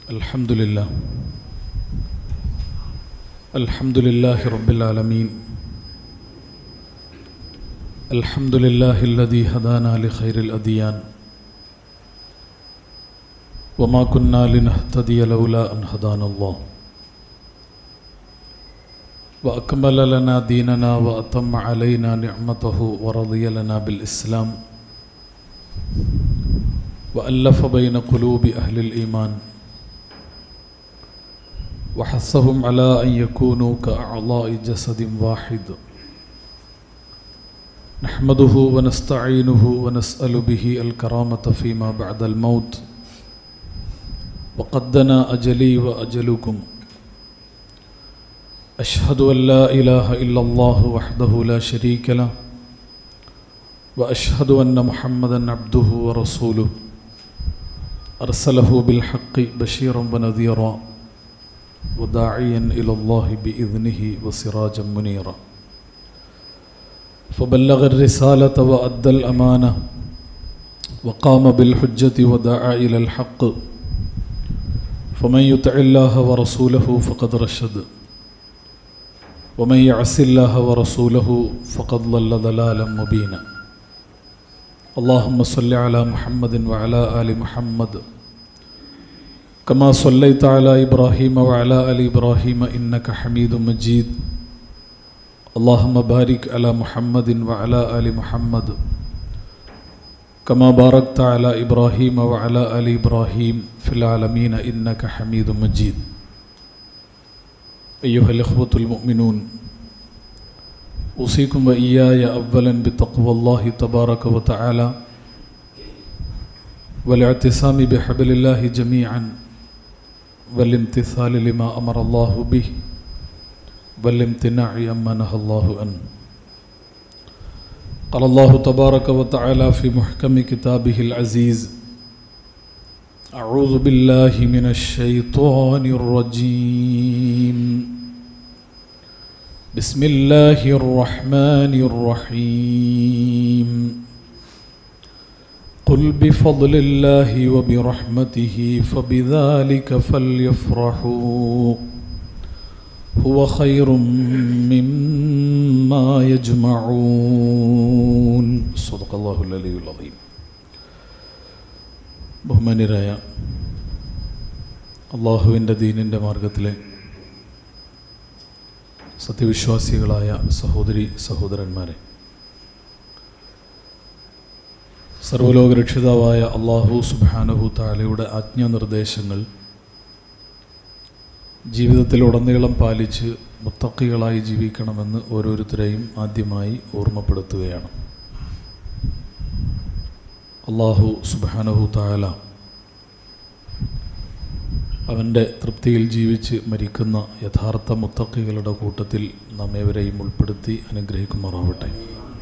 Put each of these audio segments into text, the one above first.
الحمد لله الحمد لله رب العالمين الحمد لله الذي هدانا لخير الأديان وما كنا لنهتدي لولا أن هدانا الله وأكمل لنا ديننا وأتم علينا نعمته ورضي لنا بالإسلام وألف بين قلوب أهل الإيمان وحثهم على أن يكونوا كأعضاء جسد واحد نحمده ونستعينه ونسأل به الكرامة فيما بعد الموت وقد دنا أجلي وأجلكم أشهد أن لا إله إلا الله وحده لا شريك له وأشهد أن محمدا عبده ورسوله أرسله بالحق بشيرا ونذيرا وداعيا إلى الله بإذنه وسراجا منيرا فبلغ الرسالة وأدى الأمانة وقام بالحجة ودعا إلى الحق فمن يطع الله ورسوله فقد رشد ومن يعص الله ورسوله فقد ضل ضلالا مبينا اللهم صل على محمد وعلى آل محمد كما صليت على إبراهيم وعلى آل إبراهيم إنك حميد مجيد اللهم بارك على محمد وعلى آل محمد كما باركت على إبراهيم وعلى آل إبراهيم في العالمين إنك حميد مجيد أيها الإخوة المؤمنون أوصيكم وإياي أولا بتقوى الله تبارك وتعالى والاعتصام بحبل الله جميعا والامتثال لما أمر الله به والامتناع عما نهى الله عنه قال الله تبارك وتعالى في محكم كتابه العزيز أعوذ بالله من الشيطان الرجيم بسم الله الرحمن الرحيم قل بفضل الله وبرحمته فبذلك فليفرحوا هو خير مما يجمعون صدق الله العلي العظيم ബഹുമാന്യരായ അള്ളാഹുവിൻ്റെ ദീനിൻ്റെ മാർഗത്തിലെ സത്യവിശ്വാസികളായ സഹോദരി സഹോദരന്മാരെ സർവലോകരക്ഷിതാവായ അള്ളാഹു സുബാനഹു താലയുടെ ആജ്ഞാനിർദ്ദേശങ്ങൾ ജീവിതത്തിലുടനീളം പാലിച്ച് മുത്തക്കികളായി ജീവിക്കണമെന്ന് ഓരോരുത്തരെയും ആദ്യമായി ഓർമ്മപ്പെടുത്തുകയാണ് അള്ളാഹു സുബാനഹു താല അവൻ്റെ തൃപ്തിയിൽ ജീവിച്ച് മരിക്കുന്ന യഥാർത്ഥ മുത്തക്കികളുടെ കൂട്ടത്തിൽ നാം ഏവരെയും ഉൾപ്പെടുത്തി അനുഗ്രഹിക്കുമാറാവട്ടെ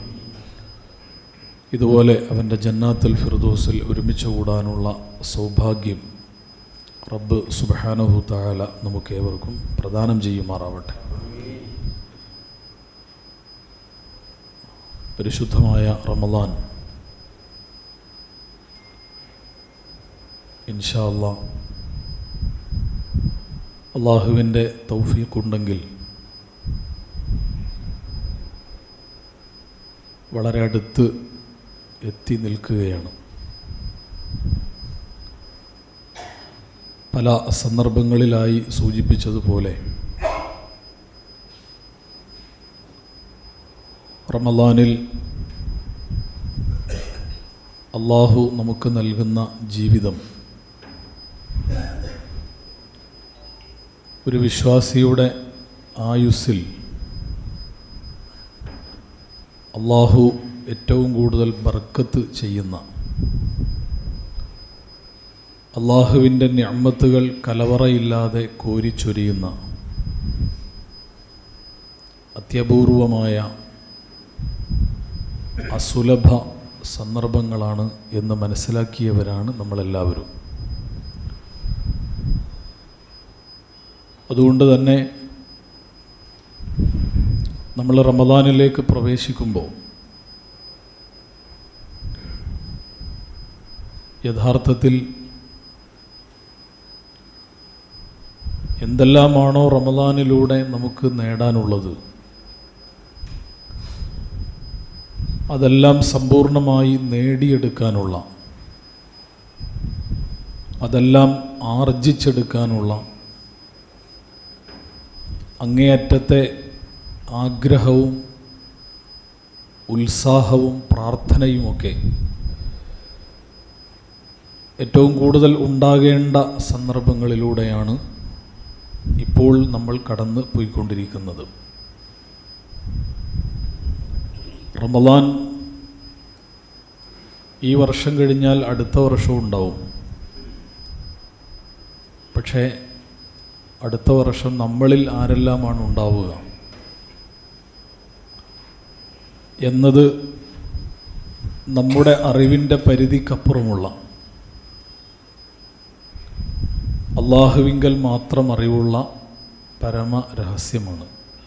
ഇതുപോലെ അവൻ്റെ ജന്നാത്തുൽ ഫിർദോസിൽ ഒരുമിച്ച് കൂടാനുള്ള സൗഭാഗ്യം റബ്ബ് സുബഹാനഹു താല നമുക്കേവർക്കും പ്രദാനം ചെയ്യുമാറാവട്ടെ പരിശുദ്ധമായ റമദാൻ ഇൻഷാ അല്ലാ അള്ളാഹുവിൻ്റെ തൗഫീഖുണ്ടെങ്കിൽ വളരെ അടുത്ത് എത്തി നിൽക്കുകയാണ് പല സന്ദർഭങ്ങളിലായി സൂചിപ്പിച്ചതുപോലെ റമദാനിൽ അള്ളാഹു നമുക്ക് നൽകുന്ന ജീവിതം ഒരു വിശ്വാസിയുടെ ആയുസ്സിൽ അള്ളാഹു ഏറ്റവും കൂടുതൽ ബർക്കത്ത് ചെയ്യുന്ന അള്ളാഹുവിൻ്റെ ഞമ്മത്തുകൾ കലവറയില്ലാതെ കോരിച്ചൊരിയുന്ന അത്യപൂർവമായ അസുലഭ സന്ദർഭങ്ങളാണ് എന്ന് മനസ്സിലാക്കിയവരാണ് നമ്മളെല്ലാവരും അതുകൊണ്ട് തന്നെ നമ്മൾ റമദാനിലേക്ക് പ്രവേശിക്കുമ്പോൾ യഥാർത്ഥത്തിൽ എന്തെല്ലാമാണോ റമദാനിലൂടെ നമുക്ക് നേടാനുള്ളത് അതെല്ലാം സമ്പൂർണമായി നേടിയെടുക്കാനുള്ള അതെല്ലാം ആർജിച്ചെടുക്കാനുള്ള അങ്ങേയറ്റത്തെ ആഗ്രഹവും ഉത്സാഹവും പ്രാർത്ഥനയുമൊക്കെ ഏറ്റവും കൂടുതൽ ഉണ്ടാകേണ്ട സന്ദർഭങ്ങളിലൂടെയാണ് ഇപ്പോൾ നമ്മൾ കടന്ന് പോയിക്കൊണ്ടിരിക്കുന്നത് റമദാൻ ഈ വർഷം കഴിഞ്ഞാൽ അടുത്ത വർഷവും ഉണ്ടാവും പക്ഷേ അടുത്ത വർഷം നമ്മളിൽ ആരെല്ലാമാണ് ഉണ്ടാവുക എന്നത് നമ്മുടെ അറിവിൻ്റെ പരിധിക്കപ്പുറമുള്ള അള്ളാഹുവിങ്കൽ മാത്രം അറിവുള്ള പരമ രഹസ്യമാണ്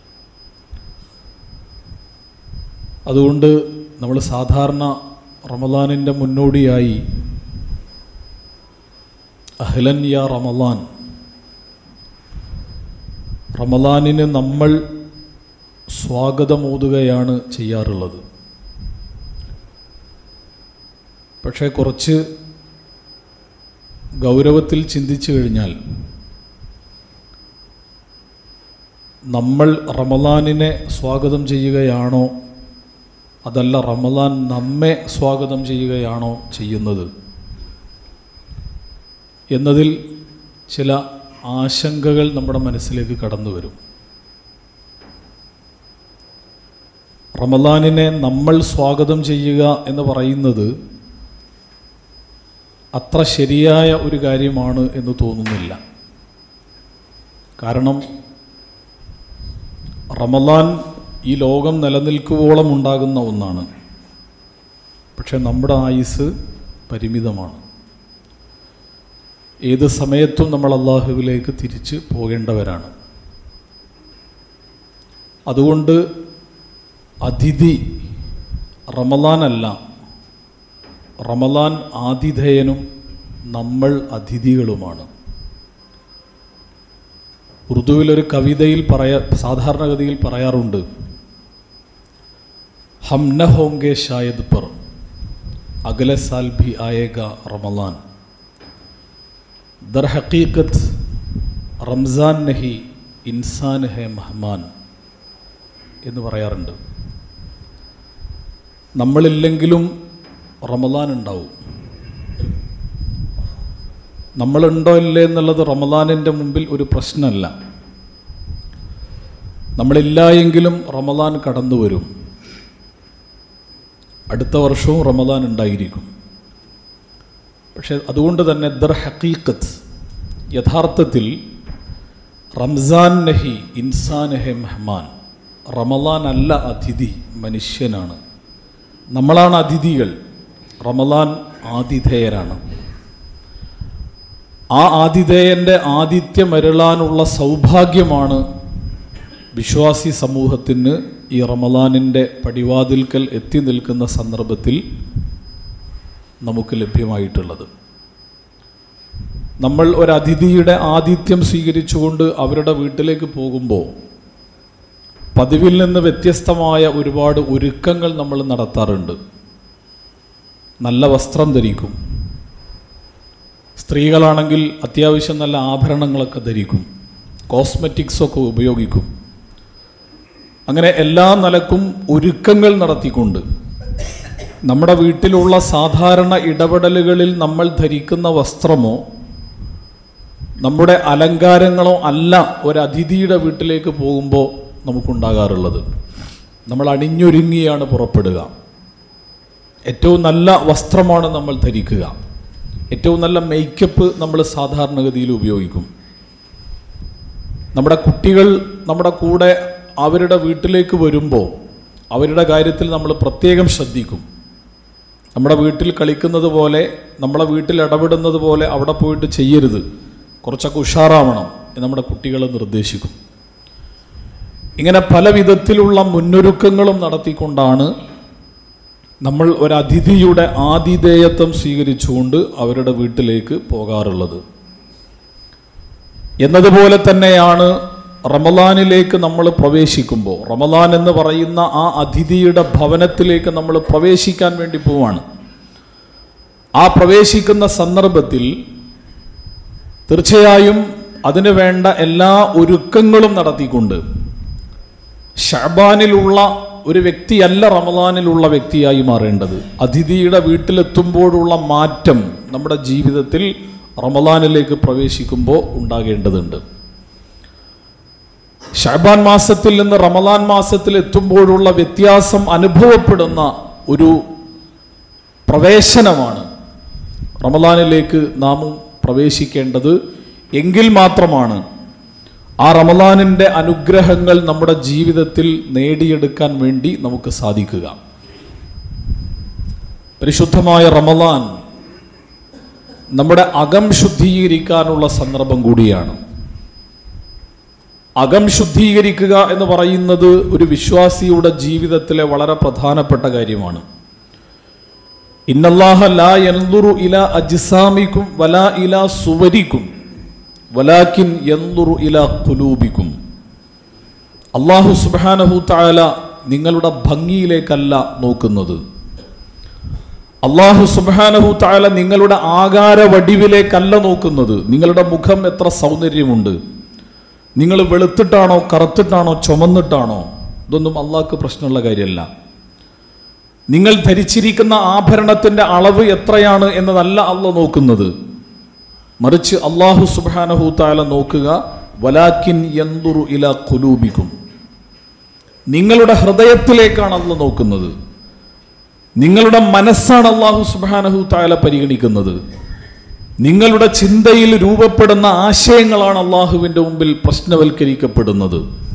അതുകൊണ്ട് നമ്മൾ സാധാരണ റമദാനിൻ്റെ മുന്നോടിയായി അഹ്ലൻ യാ റമദാൻ റമദാനിന് നമ്മൾ സ്വാഗതമോതുകയാണ് ചെയ്യാറുള്ളത് പക്ഷേ കുറച്ച് ഗൗരവത്തിൽ ചിന്തിച്ചു കഴിഞ്ഞാൽ നമ്മൾ റമദാനിനെ സ്വാഗതം ചെയ്യുകയാണോ അതല്ല റമദാൻ നമ്മെ സ്വാഗതം ചെയ്യുകയാണോ ചെയ്യുന്നത് എന്നതിൽ ചില ആശങ്കകൾ നമ്മുടെ മനസ്സിലേക്ക് കടന്നു വരും റമദാനിനെ നമ്മൾ സ്വാഗതം ചെയ്യുക എന്ന് പറയുന്നത് അത്ര ശരിയായ ഒരു കാര്യമാണ് എന്ന് തോന്നുന്നില്ല കാരണം റമദാൻ ഈ ലോകം നിലനിൽക്കുവോളം ഉണ്ടാകുന്ന ഒന്നാണ് പക്ഷെ നമ്മുടെ ആയുസ് പരിമിതമാണ് ഏത് സമയത്തും നമ്മൾ അള്ളാഹുവിലേക്ക് തിരിച്ച് പോകേണ്ടവരാണ് അതുകൊണ്ട് അതിഥി റമദാൻ അല്ല റമദാൻ ആതിഥേയനും നമ്മൾ അതിഥികളുമാണ് ഉറുദുവിലൊരു കവിതയിൽ പറയാ സാധാരണഗതിയിൽ പറയാറുണ്ട് ഹം ന ഹോങ്കെ ഷായദ് പർ അഗലെ സാൽ ഭി ആയേഗ റമദാൻ ദർ ഹക്കീക്കത്ത് റംസാൻ നഹി ഇൻസാൻ ഹെ മഹ്മാൻ എന്ന് പറയാറുണ്ട് നമ്മളില്ലെങ്കിലും റമദാൻ ഉണ്ടാവും നമ്മളുണ്ടോ ഇല്ലേ എന്നുള്ളത് റമദാനിൻ്റെ മുമ്പിൽ ഒരു പ്രശ്നമല്ല നമ്മളില്ല എങ്കിലും റമദാൻ കടന്നു വരും അടുത്ത വർഷവും റമദാൻ ഉണ്ടായിരിക്കും പക്ഷെ അതുകൊണ്ട് തന്നെ ദർ ഹക്കീക്കത്ത് യഥാർത്ഥത്തിൽ റംസാൻ നഹി ഇൻസാൻ ഹെ മെഹ്മാൻ റമദാൻ അല്ല അതിഥി മനുഷ്യനാണ് നമ്മളാണ് അതിഥികൾ റമദാൻ ആതിഥേയരാണ് ആ ആതിഥേയൻ്റെ ആതിഥ്യമരുളാനുള്ള സൗഭാഗ്യമാണ് വിശ്വാസി സമൂഹത്തിന് ഈ റമദാനിൻ്റെ പടിവാതിൽക്കൽ എത്തി നിൽക്കുന്ന സന്ദർഭത്തിൽ നമുക്ക് ലഭ്യമായിട്ടുള്ളത് നമ്മൾ ഒരു അതിഥിയുടെ ആതിഥ്യം സ്വീകരിച്ചുകൊണ്ട് അവരുടെ വീട്ടിലേക്ക് പോകുമ്പോൾ പതിവിൽ നിന്ന് വ്യത്യസ്തമായ ഒരുപാട് ഒരുക്കങ്ങൾ നമ്മൾ നടത്താറുണ്ട് നല്ല വസ്ത്രം ധരിക്കും സ്ത്രീകളാണെങ്കിൽ അത്യാവശ്യം നല്ല ആഭരണങ്ങളൊക്കെ ധരിക്കും കോസ്മെറ്റിക്സൊക്കെ ഉപയോഗിക്കും അങ്ങനെ എല്ലാ നിലക്കും ഒരുക്കങ്ങൾ നടത്തിക്കൊണ്ട് നമ്മുടെ വീട്ടിലുള്ള സാധാരണ ഇടപെടലുകളിൽ നമ്മൾ ധരിക്കുന്ന വസ്ത്രമോ നമ്മുടെ അലങ്കാരങ്ങളോ അല്ല ഒരു അതിഥിയുടെ വീട്ടിലേക്ക് പോകുമ്പോൾ നമുക്കുണ്ടാകാറുള്ളത് നമ്മൾ അണിഞ്ഞൊരുങ്ങിയാണ് പുറപ്പെടുക ഏറ്റവും നല്ല വസ്ത്രമാണ് നമ്മൾ ധരിക്കുക ഏറ്റവും നല്ല മേക്കപ്പ് നമ്മൾ സാധാരണഗതിയിൽ ഉപയോഗിക്കും നമ്മുടെ കുട്ടികൾ നമ്മുടെ കൂടെ അവരുടെ വീട്ടിലേക്ക് വരുമ്പോൾ അവരുടെ കാര്യത്തിൽ നമ്മൾ പ്രത്യേകം ശ്രദ്ധിക്കും നമ്മുടെ വീട്ടിൽ കളിക്കുന്നത് പോലെ നമ്മളെ വീട്ടിൽ ഇടപെടുന്നത് പോലെ അവിടെ പോയിട്ട് ചെയ്യരുത് കുറച്ചൊക്കെ ഉഷാറാവണം എന്ന് നമ്മുടെ കുട്ടികളെ നിർദ്ദേശിക്കും ഇങ്ങനെ പല വിധത്തിലുള്ള മുന്നൊരുക്കങ്ങളും നടത്തിക്കൊണ്ടാണ് നമ്മൾ ഒരു അതിഥിയുടെ ആതിഥേയത്വം സ്വീകരിച്ചുകൊണ്ട് അവരുടെ വീട്ടിലേക്ക് പോകാറുള്ളത് എന്നതുപോലെ തന്നെയാണ് റമലാനിലേക്ക് നമ്മൾ പ്രവേശിക്കുമ്പോൾ റമലാൻ എന്ന് പറയുന്ന ആ അതിഥിയുടെ ഭവനത്തിലേക്ക് നമ്മൾ പ്രവേശിക്കാൻ വേണ്ടി പോവാണ് ആ പ്രവേശിക്കുന്ന സന്ദർഭത്തിൽ തീർച്ചയായും അതിന് വേണ്ട എല്ലാ ഒരുക്കങ്ങളും നടത്തിക്കൊണ്ട് ഷാബാനിലുള്ള ഒരു വ്യക്തിയല്ല റമദാനിലുള്ള വ്യക്തിയായി മാറേണ്ടത് അതിഥിയുടെ വീട്ടിലെത്തുമ്പോഴുള്ള മാറ്റം നമ്മുടെ ജീവിതത്തിൽ റമദാനിലേക്ക് പ്രവേശിക്കുമ്പോൾ ഉണ്ടാകേണ്ടതുണ്ട് ഷാബാൻ മാസത്തിൽ നിന്ന് റമദാൻ മാസത്തിൽ എത്തുമ്പോഴുള്ള വ്യത്യാസം അനുഭവപ്പെടുന്ന ഒരു പ്രവേശനമാണ് റമദാനിലേക്ക് നാം പ്രവേശിക്കേണ്ടത് എങ്കിൽ മാത്രമാണ് ആ റമദാനിൻ്റെ അനുഗ്രഹങ്ങൾ നമ്മുടെ ജീവിതത്തിൽ നേടിയെടുക്കാൻ വേണ്ടി നമുക്ക് സാധിക്കുക പരിശുദ്ധമായ റമദാൻ നമ്മുടെ അകം ശുദ്ധീകരിക്കാനുള്ള സന്ദർഭം കൂടിയാണ് അകം ശുദ്ധീകരിക്കുക എന്ന് പറയുന്നത് ഒരു വിശ്വാസിയുടെ ജീവിതത്തിലെ വളരെ പ്രധാനപ്പെട്ട കാര്യമാണ് ഇന്നല്ലാഹ ലാ യൻദുറു ഇല അജ്സാമിക്കും വലാ ഇല സുവരിക്കും വലാക്കിൻ യൻദുറു ഇല കുലൂബിക്കും അള്ളാഹു സുബ്ഹാനഹു തആല നിങ്ങളുടെ ഭംഗിയിലേക്കല്ല നോക്കുന്നത് അള്ളാഹു സുബ്ഹാനഹു തആല നിങ്ങളുടെ ആകാര വടിവിലേക്കല്ല നോക്കുന്നത് നിങ്ങളുടെ മുഖം എത്ര സൗന്ദര്യമുണ്ട് നിങ്ങൾ വെളുത്തിട്ടാണോ കറുത്തിട്ടാണോ ചുമന്നിട്ടാണോ ഇതൊന്നും അള്ളാഹ്ക്ക് പ്രശ്നമുള്ള കാര്യമല്ല നിങ്ങൾ ധരിച്ചിരിക്കുന്ന ആഭരണത്തിന്റെ അളവ് എത്രയാണ് എന്നതല്ല അല്ല നോക്കുന്നത് മറിച്ച് അള്ളാഹു സുബാനഹു താല നോക്കുക വലാക്കിൻ യന്തുറു ഇല കുലൂബിക്കും നിങ്ങളുടെ ഹൃദയത്തിലേക്കാണ് അല്ല നോക്കുന്നത് നിങ്ങളുടെ മനസ്സാണ് അള്ളാഹു സുബാനഹു താല പരിഗണിക്കുന്നത് നിങ്ങളുടെ ചിന്തയിൽ രൂപപ്പെടുന്ന ആശയങ്ങളാണ് അള്ളാഹുവിന്റെ മുമ്പിൽ പ്രശ്നവൽക്കരിക്കപ്പെടുന്നത്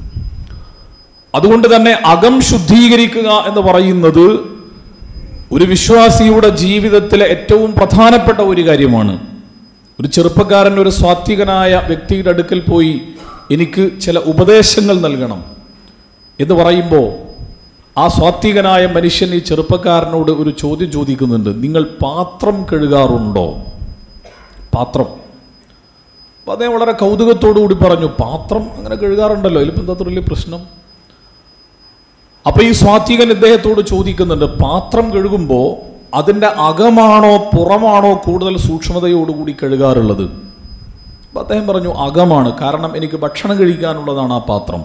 അതുകൊണ്ട് തന്നെ അകം ശുദ്ധീകരിക്കുക എന്ന് പറയുന്നത് ഒരു വിശ്വാസിയുടെ ജീവിതത്തിലെ ഏറ്റവും പ്രധാനപ്പെട്ട ഒരു കാര്യമാണ് ഒരു ചെറുപ്പക്കാരൻ ഒരു സ്വാത്വികനായ വ്യക്തിയുടെ അടുക്കൽ പോയി എനിക്ക് ചില ഉപദേശങ്ങൾ നൽകണം എന്ന് പറയുമ്പോൾ ആ സ്വാത്വികനായ മനുഷ്യൻ ഈ ചെറുപ്പക്കാരനോട് ഒരു ചോദ്യം ചോദിക്കുന്നുണ്ട് നിങ്ങൾ പാത്രം കഴുകാറുണ്ടോ പാത്രം അപ്പൊ അദ്ദേഹം വളരെ കൗതുകത്തോടു കൂടി പറഞ്ഞു പാത്രം അങ്ങനെ കഴുകാറുണ്ടല്ലോ ഇതിലിപ്പോൾ എന്താ അത്ര വലിയ പ്രശ്നം അപ്പൊ ഈ സ്വാത്വികൻ ഇദ്ദേഹത്തോട് ചോദിക്കുന്നുണ്ട് പാത്രം കഴുകുമ്പോൾ അതിന്റെ അകമാണോ പുറമാണോ കൂടുതൽ സൂക്ഷ്മതയോടുകൂടി കഴുകാറുള്ളത് അപ്പൊ അദ്ദേഹം പറഞ്ഞു അകമാണ് കാരണം എനിക്ക് ഭക്ഷണം കഴിക്കാനുള്ളതാണ് ആ പാത്രം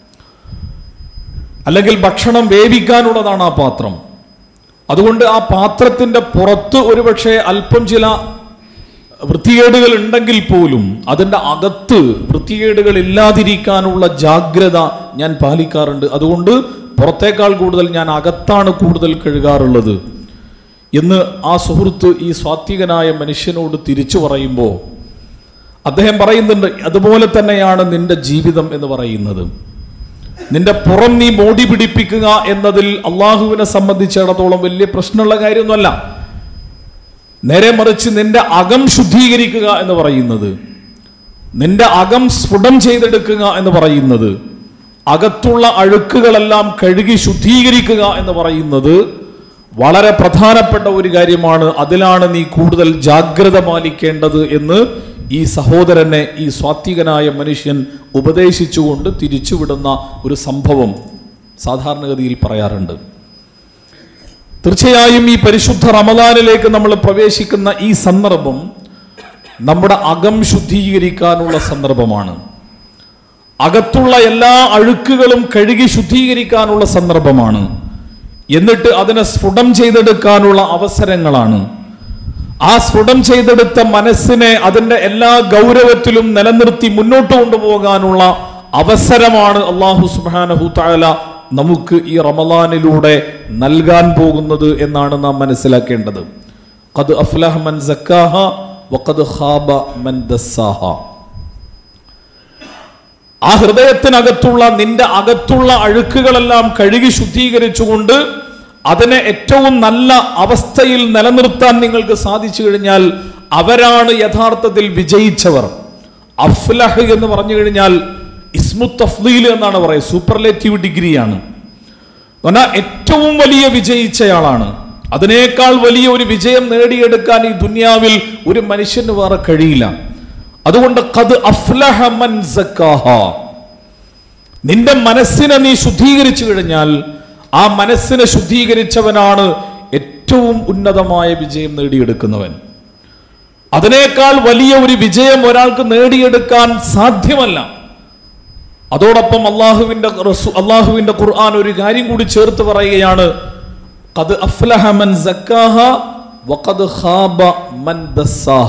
അല്ലെങ്കിൽ ഭക്ഷണം വേവിക്കാനുള്ളതാണ് ആ പാത്രം അതുകൊണ്ട് ആ പാത്രത്തിന്റെ പുറത്ത് ഒരുപക്ഷെ അല്പം ചില വൃത്തികേടുകൾ ഉണ്ടെങ്കിൽ പോലും അതിൻ്റെ അകത്ത് വൃത്തികേടുകൾ ഇല്ലാതിരിക്കാനുള്ള ജാഗ്രത ഞാൻ പാലിക്കാറുണ്ട് അതുകൊണ്ട് പുറത്തേക്കാൾ കൂടുതൽ ഞാൻ അകത്താണ് കൂടുതൽ കഴുകാറുള്ളത് എന്ന് ആ സുഹൃത്ത് ഈ സ്വാത്വികനായ മനുഷ്യനോട് തിരിച്ചു പറയുമ്പോൾ അദ്ദേഹം പറയുന്നുണ്ട് അതുപോലെ തന്നെയാണ് നിന്റെ ജീവിതം എന്ന് പറയുന്നത് നിന്റെ പുറം നീ മോടി പിടിപ്പിക്കുക എന്നതിൽ അള്ളാഹുവിനെ സംബന്ധിച്ചിടത്തോളം വലിയ പ്രശ്നമുള്ള കാര്യമൊന്നുമല്ല നേരെ മറിച്ച് നിന്റെ അകം ശുദ്ധീകരിക്കുക എന്ന് പറയുന്നത് നിന്റെ അകം സ്ഫുടം ചെയ്തെടുക്കുക എന്ന് പറയുന്നത് അകത്തുള്ള അഴുക്കുകളെല്ലാം കഴുകി ശുദ്ധീകരിക്കുക എന്ന് പറയുന്നത് വളരെ പ്രധാനപ്പെട്ട ഒരു കാര്യമാണ് അതിലാണ് നീ കൂടുതൽ ജാഗ്രത പാലിക്കേണ്ടത് എന്ന് ഈ സഹോദരനെ ഈ സ്വാത്വികനായ മനുഷ്യൻ ഉപദേശിച്ചുകൊണ്ട് തിരിച്ചുവിടുന്ന ഒരു സംഭവം സാധാരണഗതിയിൽ പറയാറുണ്ട് തീർച്ചയായും ഈ പരിശുദ്ധ റമദാനിലേക്ക് നമ്മൾ പ്രവേശിക്കുന്ന ഈ സന്ദർഭം നമ്മുടെ അകം ശുദ്ധീകരിക്കാനുള്ള സന്ദർഭമാണ് അകത്തുള്ള എല്ലാ അഴുക്കുകളും കഴുകി ശുദ്ധീകരിക്കാനുള്ള സന്ദർഭമാണ് എന്നിട്ട് അതിനെ സ്ഫുടം ചെയ്തെടുക്കാനുള്ള അവസരങ്ങളാണ് ആ സ്ഫുടം ചെയ്തെടുത്ത മനസ്സിനെ അതിന്റെ എല്ലാ ഗൗരവത്തിലും നിലനിർത്തി മുന്നോട്ട് കൊണ്ടുപോകാനുള്ള അവസരമാണ് അള്ളാഹു സുബാനഹു താല നമുക്ക് ഈ റമദാനിലൂടെ നൽകാൻ പോകുന്നത് എന്നാണ് നാം മനസ്സിലാക്കേണ്ടത് ഖദ് അഫ്ലഹ മൻ സക്കാഹ വഖദ് ഖാബ മൻ ദസ്സാഹ ആ ഹൃദയത്തിനകത്തുള്ള നിന്റെ അകത്തുള്ള അഴുക്കുകളെല്ലാം കഴുകി ശുദ്ധീകരിച്ചുകൊണ്ട് അതിനെ ഏറ്റവും നല്ല അവസ്ഥയിൽ നിലനിർത്താൻ നിങ്ങൾക്ക് സാധിച്ചു കഴിഞ്ഞാൽ അവരാണ് യഥാർത്ഥത്തിൽ വിജയിച്ചവർ അഫ്ലഹ് എന്ന് പറഞ്ഞു കഴിഞ്ഞാൽ ഇസ്മു തഫ്ലീൽ എന്നാണ് പറയുന്നത് സൂപ്പർലേറ്റീവ് ഡിഗ്രിയാണ് എന്നാൽ ഏറ്റവും വലിയ വിജയിച്ചയാളാണ് അതിനേക്കാൾ വലിയ ഒരു വിജയം നേടിയെടുക്കാൻ ഈ ദുനിയാവിൽ ഒരു മനുഷ്യന് വേറെ കഴിയില്ല അതുകൊണ്ട് കത് അഫ്ലഹ മൻ സക്കാഹ നിന്റെ മനസ്സിനെ നീ ശുദ്ധീകരിച്ചു കഴിഞ്ഞാൽ ആ മനസ്സിനെ ശുദ്ധീകരിച്ചവനാണ് ഏറ്റവും ഉന്നതമായ വിജയം നേടിയെടുക്കുന്നവൻ അതിനേക്കാൾ വലിയ ഒരു വിജയം ഒരാൾക്ക് നേടിയെടുക്കാൻ സാധ്യമല്ല അതോടൊപ്പം അള്ളാഹുവിന്റെ റസൂ- അള്ളാഹുവിന്റെ ഖുർആൻ ഒരു കാര്യം കൂടി ചേർത്ത് പറയുകയാണ് ഖദ് അഫ്ലഹ മൻ സക്കാഹ വഖദ് ഖാബ മൻ ദസ്സാഹ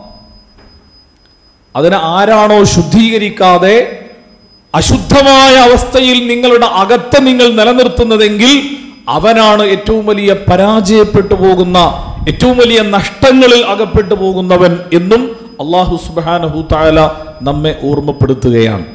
അതിനെ ആരാണോ ശുദ്ധീകരിക്കാതെ അശുദ്ധമായ അവസ്ഥയിൽ നിങ്ങളുടെ അകത്തെ നിങ്ങൾ നിലനിർത്തുന്നതെങ്കിൽ അവനാണ് ഏറ്റവും വലിയ പരാജയപ്പെട്ടു പോകുന്ന ഏറ്റവും വലിയ നഷ്ടങ്ങളിൽ അകപ്പെട്ടു പോകുന്നവൻ എന്നും അള്ളാഹു സുബാനഹു താല നമ്മെ ഓർമ്മപ്പെടുത്തുകയാണ്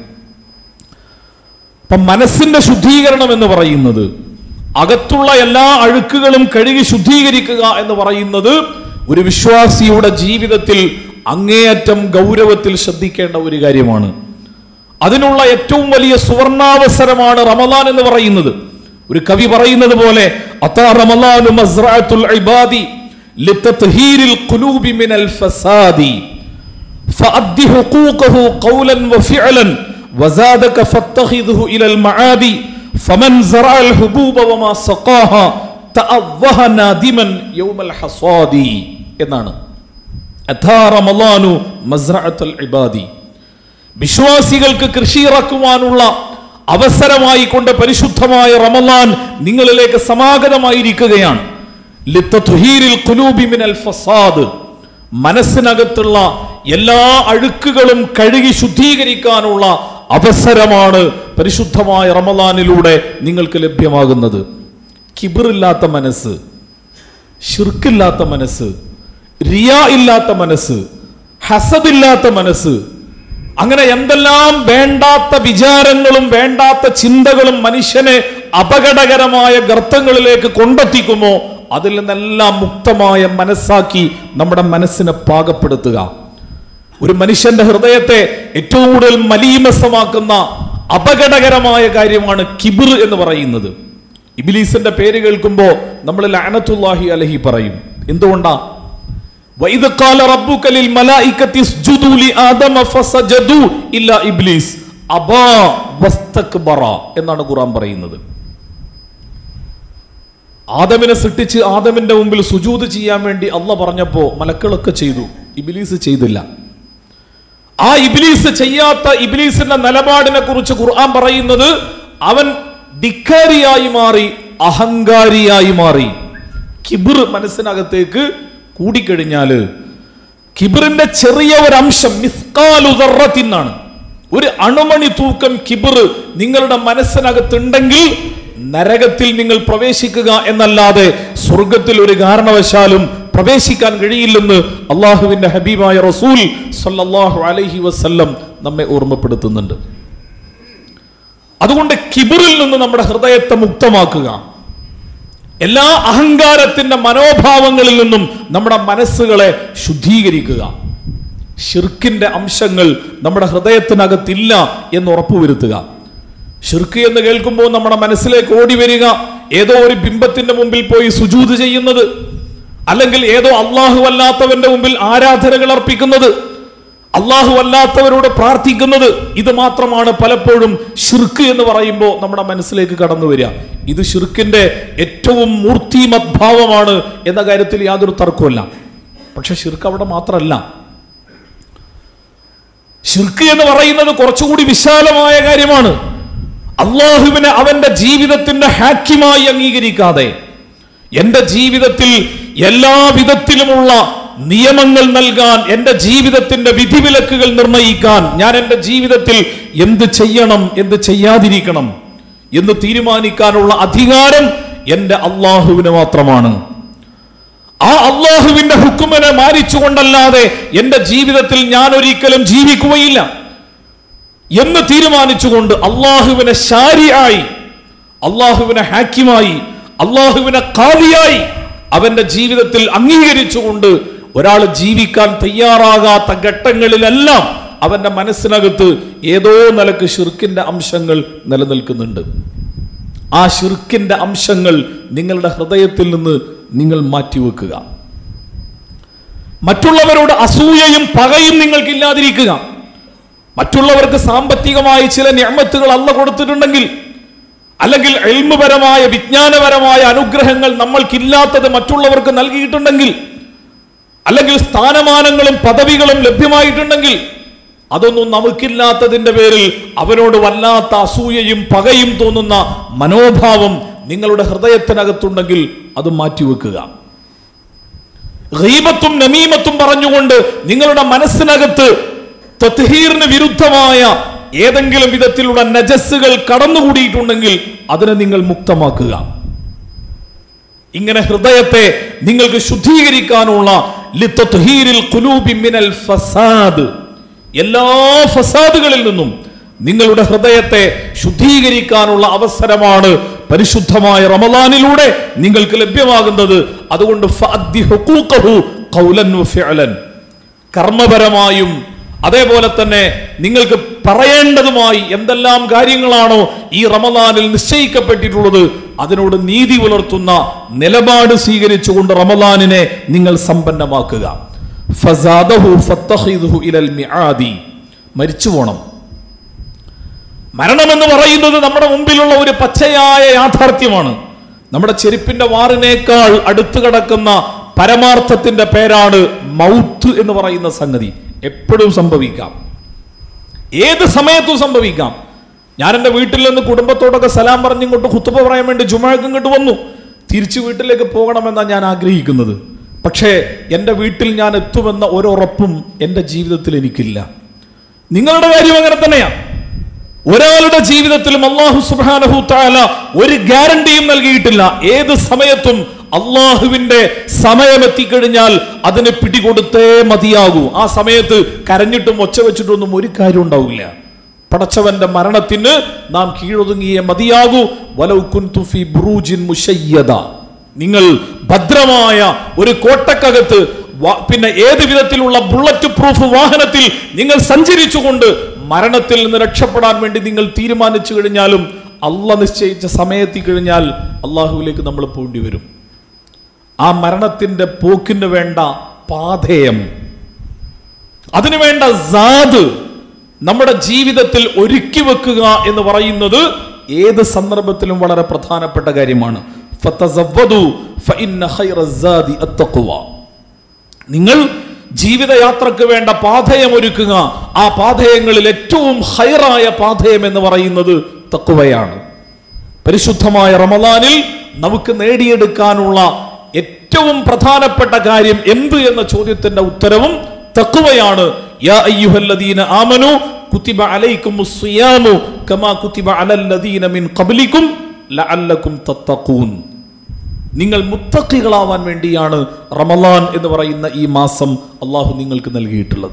അപ്പം മനസ്സിന്റെ ശുദ്ധീകരണം എന്ന് പറയുന്നത് അകത്തുള്ള എല്ലാ അഴുക്കുകളും കഴുകി ശുദ്ധീകരിക്കുക എന്ന് പറയുന്നത് ഒരു വിശ്വാസിയുടെ ജീവിതത്തിൽ അങ്ങേയറ്റം ഗൗരവത്തിൽ ശ്രദ്ധിക്കേണ്ട ഒരു കാര്യമാണ് അതിനുള്ള ഏറ്റവും വലിയ സുവർണാവസരമാണ് റമദാൻ എന്ന് പറയുന്നത് ഒരു കവി പറയുന്നത് പോലെ അത്താ റമദാനു മസ്റഅത്തുൽ ഇബാദി ലിതത്ഹീരിൽ ഖുലൂബി മിനൽ ഫസാദി فأد حقوقه قولا وفعلا وزادك فاتخذه إلى المعادي فمن زرع الحبوب وما سقاها تأوه نادما يوم الحصاد എന്നാണ് അഥാ റമളാനു മസ്റഅത്തുൽ ഇബാദി വിശ്വാസികൾക്ക് കൃഷി ഇറക്കുവാനുള്ള അവസരമായി കൊണ്ട് പരിശുദ്ധമായ റമലാൻ നിങ്ങളിലേക്ക് സമാഗതമായിരിക്കുകയാണ് ലിത്തത്ഹീരിൽ ഖുലൂബി മിനൽ ഫസാദ് മനസ്സിനകത്തുള്ള എല്ലാ അഴുക്കുകളും കഴുകി ശുദ്ധീകരിക്കാനുള്ള അവസരമാണ് പരിശുദ്ധമായ റമലാനിലൂടെ നിങ്ങൾക്ക് ലഭ്യമാകുന്നത് കിബിറില്ലാത്ത മനസ്സ് ഷിർക്കില്ലാത്ത മനസ്സ് റിയ ഇല്ലാത്ത മനസ്സ് ഹസദില്ലാത്ത മനസ്സ് അങ്ങനെ എന്തെല്ലാം വേണ്ടാത്ത വിചാരങ്ങളും വേണ്ടാത്ത ചിന്തകളും മനുഷ്യനെ അപകടകരമായ ഗർത്തങ്ങളിലേക്ക് കൊണ്ടെത്തിക്കുമോ അതിൽ നിന്നെല്ലാം മുക്തമായ മനസ്സാക്കി നമ്മുടെ മനസ്സിനെ പാകപ്പെടുത്തുക ഒരു മനുഷ്യന്റെ ഹൃദയത്തെ ഏറ്റവും കൂടുതൽ മലീമസമാക്കുന്ന അപകടകരമായ കാര്യമാണ് കിബിർ എന്ന് പറയുന്നത് ഇബിലീസിന്റെ പേര് കേൾക്കുമ്പോ നമ്മൾ ലാനത്തുല്ലാഹി അലഹി പറയും എന്തുകൊണ്ടാ وإذ قال ربك للملائكة اسجدوا لآدم فسجدوا إلا إبليس أبى واستكبر എന്നാണ് ഖുർആൻ പറയുന്നത് ആദമിനെ സൃഷ്ടിച്ച് ആദമിന്റെ മുമ്പിൽ സുജൂത് ചെയ്യാൻ വേണ്ടി അല്ല പറഞ്ഞപ്പോ മലക്കളൊക്കെ ചെയ്തു ഇബിലീസ് ചെയ്തില്ല ആ ഇബിലീസ് ചെയ്യാത്ത ഇബിലീസിന്റെ നിലപാടിനെ കുറിച്ച് ഖുർആൻ പറയുന്നത് അവൻ ധിക്കാരിയായി മാറി അഹങ്കാരിയായി മാറി കിബിർ മനസ്സിനകത്തേക്ക് കൂടിക്കഴിഞ്ഞാല് കിബിറിന്റെ ചെറിയ ഒരു അംശം മിസ്കാലുദറത്തിനാണ് ഒരു അണുമണി തൂക്കം കിബിർ നിങ്ങളുടെ മനസ്സിനകത്തുണ്ടെങ്കിൽ നരകത്തിൽ നിങ്ങൾ പ്രവേശിക്കുക എന്നല്ലാതെ സ്വർഗത്തിൽ ഒരു കാരണവശാലും പ്രവേശിക്കാൻ കഴിയില്ലെന്ന് അള്ളാഹുവിന്റെ ഹബീബായ റസൂൽ സല്ലല്ലാഹു അലൈഹി വസല്ലം നമ്മെ ഓർമ്മപ്പെടുത്തുന്നുണ്ട് അതുകൊണ്ട് കിബിറിൽ നിന്ന് നമ്മുടെ ഹൃദയത്തെ മുക്തമാക്കുക എല്ലാ അഹങ്കാരത്തിന്റെ മനോഭാവങ്ങളിൽ നിന്നും നമ്മുടെ മനസ്സുകളെ ശുദ്ധീകരിക്കുക ഷിർക്കിന്റെ അംശങ്ങൾ നമ്മുടെ ഹൃദയത്തിനകത്തില്ല എന്ന് ഉറപ്പുവരുത്തുക ഷിർക്ക് എന്ന് കേൾക്കുമ്പോൾ നമ്മുടെ മനസ്സിലേക്ക് ഓടി വരിക ഏതോ ഒരു ബിംബത്തിന്റെ മുമ്പിൽ പോയി സുജൂത് ചെയ്യുന്നത് അല്ലെങ്കിൽ ഏതോ അള്ളാഹു അല്ലാത്തവന്റെ മുമ്പിൽ ആരാധനകൾ അർപ്പിക്കുന്നത് അള്ളാഹു അല്ലാത്തവരോട് പ്രാർത്ഥിക്കുന്നത് ഇത് മാത്രമാണ് പലപ്പോഴും ഷിർക്ക് എന്ന് പറയുമ്പോൾ നമ്മുടെ മനസ്സിലേക്ക് കടന്നു വരിക ഇത് ഷിർക്കിന്റെ ഏറ്റവും മൂർത്തിമത് ഭാവമാണ് എന്ന കാര്യത്തിൽ യാതൊരു തർക്കമല്ല പക്ഷെ ഷിർക്ക് അവിടെ മാത്രമല്ല ഷിർക്ക് എന്ന് പറയുന്നത് കുറച്ചുകൂടി വിശാലമായ കാര്യമാണ് അള്ളാഹുവിനെ അവന്റെ ജീവിതത്തിന്റെ ഹാക്കിമായി അംഗീകരിക്കാതെ എന്റെ ജീവിതത്തിൽ എല്ലാ വിധത്തിലുമുള്ള നിയമങ്ങൾ നൽകാൻ എന്റെ ജീവിതത്തിന്റെ വിധിവിലക്കുകൾ നിർണയിക്കാൻ ഞാൻ എന്റെ ജീവിതത്തിൽ എന്ത് ചെയ്യണം എന്ത് ചെയ്യാതിരിക്കണം എന്ന് തീരുമാനിക്കാനുള്ള അധികാരം എന്റെ അള്ളാഹുവിന് മാത്രമാണ് ആ അള്ളാഹുവിന്റെ ഹുക്കുമിനെ മാനിച്ചുകൊണ്ടല്ലാതെ എന്റെ ജീവിതത്തിൽ ഞാൻ ഒരിക്കലും ജീവിക്കുകയില്ല എന്ന് തീരുമാനിച്ചുകൊണ്ട് അള്ളാഹുവിനെ ശാരിയായി അള്ളാഹുവിനെ ഹാക്കിമായി അള്ളാഹുവിനെ കാലിയായി അവന്റെ ജീവിതത്തിൽ അംഗീകരിച്ചുകൊണ്ട് ഒരാൾ ജീവിക്കാൻ തയ്യാറാകാത്ത ഘട്ടങ്ങളിലെല്ലാം അവന്റെ മനസ്സിനകത്ത് ഏതോ നിലക്ക് ഷിർക്കിന്റെ അംശങ്ങൾ നിലനിൽക്കുന്നുണ്ട് ആ ഷിർക്കിന്റെ അംശങ്ങൾ നിങ്ങളുടെ ഹൃദയത്തിൽ നിന്ന് നിങ്ങൾ മാറ്റിവെക്കുക മറ്റുള്ളവരോട് അസൂയയും പകയും നിങ്ങൾക്കില്ലാതിരിക്കുക മറ്റുള്ളവർക്ക് സാമ്പത്തികമായി ചില ഞാമത്തുകൾ അല്ല കൊടുത്തിട്ടുണ്ടെങ്കിൽ അല്ലെങ്കിൽ എൽമുപരമായ വിജ്ഞാനപരമായ അനുഗ്രഹങ്ങൾ നമ്മൾക്കില്ലാത്തത് മറ്റുള്ളവർക്ക് നൽകിയിട്ടുണ്ടെങ്കിൽ അല്ലെങ്കിൽ സ്ഥാനമാനങ്ങളും പദവികളും ലഭ്യമായിട്ടുണ്ടെങ്കിൽ അതൊന്നും നമുക്കില്ലാത്തതിന്റെ പേരിൽ അവനോട് വല്ലാത്ത അസൂയയും പകയും തോന്നുന്ന മനോഭാവം നിങ്ങളുടെ ഹൃദയത്തിനകത്തുണ്ടെങ്കിൽ അത് മാറ്റിവെക്കുക ഗീബത്തും നമീമത്തും പറഞ്ഞുകൊണ്ട് നിങ്ങളുടെ മനസ്സിനകത്ത് തത്ഹീറിന് വിരുദ്ധമായ ഏതെങ്കിലും വിധത്തിലുള്ള നജസ്സുകൾ കടന്നുകൂടിയിട്ടുണ്ടെങ്കിൽ അതിനെ നിങ്ങൾ മുക്തമാക്കുക ഇങ്ങനെ ഹൃദയത്തെ നിങ്ങൾക്ക് ശുദ്ധീകരിക്കാനുള്ള ലിത്തത്ഹീരിൽ ഖുലൂബി മിനൽ ഫസാദ് എല്ലാ ഫസാദുകളിൽ നിന്നും നിങ്ങളുടെ ഹൃദയത്തെ ശുദ്ധീകരിക്കാനുള്ള അവസരമാണ് പരിശുദ്ധമായ റമദാനിലൂടെ നിങ്ങൾക്ക് ലഭ്യമാകുന്നത് അതുകൊണ്ട് ഫഅദ്ദി ഹുഖൂഖഹു ഖൗലൻ വഫിഅലൻ കർമ്മപരമായും അതേപോലെ തന്നെ നിങ്ങൾക്ക് പറയേണ്ടതുമായി എന്തെല്ലാം കാര്യങ്ങളാണോ ഈ റമദാനിൽ നിശ്ചയിക്കപ്പെട്ടിട്ടുള്ളത് അതിനോട് നീതി പുലർത്തുന്ന നിലപാട് സ്വീകരിച്ചുകൊണ്ട് റമദാനിനെ നിങ്ങൾ സമ്പന്നമാക്കുക ഫസാദഹു ഫത്തഖിദുഹു ഇലൽ മിആദി മരിച്ചു പോണം മരണമെന്ന് പറയുന്നത് നമ്മുടെ മുമ്പിലുള്ള ഒരു പച്ചയായ യാഥാർത്ഥ്യമാണ് നമ്മുടെ ചെരുപ്പിന്റെ വാറിനേക്കാൾ അടുത്ത് കിടക്കുന്ന പരമാർത്ഥത്തിന്റെ പേരാണ് മൗത്ത് എന്ന് പറയുന്ന സംഗതി എപ്പോഴും സംഭവിക്കാം ഏത് സമയത്തും സംഭവിക്കാം ഞാൻ എൻ്റെ വീട്ടിൽ നിന്ന് കുടുംബത്തോടൊക്കെ സലാം പറഞ്ഞിങ്ങോട്ട് കുത്തുബ പറയാൻ വേണ്ടി ജുമാക്ക് ഇങ്ങോട്ട് വന്നു തിരിച്ചു വീട്ടിലേക്ക് പോകണമെന്നാണ് ഞാൻ ആഗ്രഹിക്കുന്നത് പക്ഷേ എൻ്റെ വീട്ടിൽ ഞാൻ എത്തുമെന്ന ഒരുറപ്പും എൻ്റെ ജീവിതത്തിൽ എനിക്കില്ല നിങ്ങളുടെ കാര്യം അങ്ങനെ തന്നെയാണ് ഒരാളുടെ ജീവിതത്തിലും അള്ളാഹു സുബാനഹു താല ഒരു ഗ്യാരണ്ടിയും നൽകിയിട്ടില്ല ഏത് സമയത്തും അള്ളാഹുവിന്റെ സമയം എത്തിക്കഴിഞ്ഞാൽ അതിന് പിടികൊടുത്തേ മതിയാകൂ ആ സമയത്ത് കരഞ്ഞിട്ടും ഒച്ച വെച്ചിട്ടൊന്നും ഒരു കാര്യം ഉണ്ടാവില്ല പടച്ചവന്റെ മരണത്തിന് നാം കീഴൊതുങ്ങിയേ മതിയാകൂ വലൗ കുൻതു ഫീ ബുറൂജിൻ മുശയ്യദ നിങ്ങൾ ഭദ്രമായ ഒരു കോട്ടക്കകത്ത് വ- പിന്നെ ഏത് വിധത്തിലുള്ള ബുള്ളറ്റ് പ്രൂഫ് വാഹനത്തിൽ നിങ്ങൾ സഞ്ചരിച്ചുകൊണ്ട് മരണത്തിൽ നിന്ന് രക്ഷപ്പെടാൻ വേണ്ടി നിങ്ങൾ തീരുമാനിച്ചു കഴിഞ്ഞാലും അല്ല നിശ്ചയിച്ച സമയത്തി കഴിഞ്ഞാൽ അള്ളാഹുവിലേക്ക് നമ്മൾ പോണ്ടി വരും ആ മരണത്തിന്റെ പോക്കിന് വേണ്ട പാഥേയം അതിനു വേണ്ട സാദ് നമ്മുടെ ജീവിതത്തിൽ ഒരുക്കി വെക്കുക എന്ന് പറയുന്നത് ഏത് സന്ദർഭത്തിലും വളരെ പ്രധാനപ്പെട്ട കാര്യമാണ് ഫതസവ്വദു ഫഇന്ന ഖൈറ സാദി അത്തഖ്വ. നിങ്ങൾ ജീവിതയാത്രക്ക് വേണ്ട പാഥയം ഒരുക്കുക ആ പാഥയങ്ങളിൽ ഏറ്റവും ഹൈറായ പാഥയം എന്ന് പറയുന്നത് തക്കുവയാണ് പരിശുദ്ധമായ റമദാനിൽ നമുക്ക് നേടിയെടുക്കാനുള്ള ഏറ്റവും പ്രധാനപ്പെട്ട കാര്യം എന്ത് എന്ന ചോദ്യത്തിന്റെ ഉത്തരവും തക്കുവയാണ് യാ അയ്യുഹല്ലദീന ആമനു കുത്തിബ അലൈക്കുമുസ് സിയാമു കമാ കുത്തിബ അലല്ലദീന മിൻ ഖബ്ലിക്കും ലഅല്ലക്കും തത്തഖൂൻ നിങ്ങൾ മുത്തക്കികളാവാൻ വേണ്ടിയാണ് റമലാൻ എന്ന് പറയുന്ന ഈ മാസം അള്ളാഹു നിങ്ങൾക്ക് നൽകിയിട്ടുള്ളത്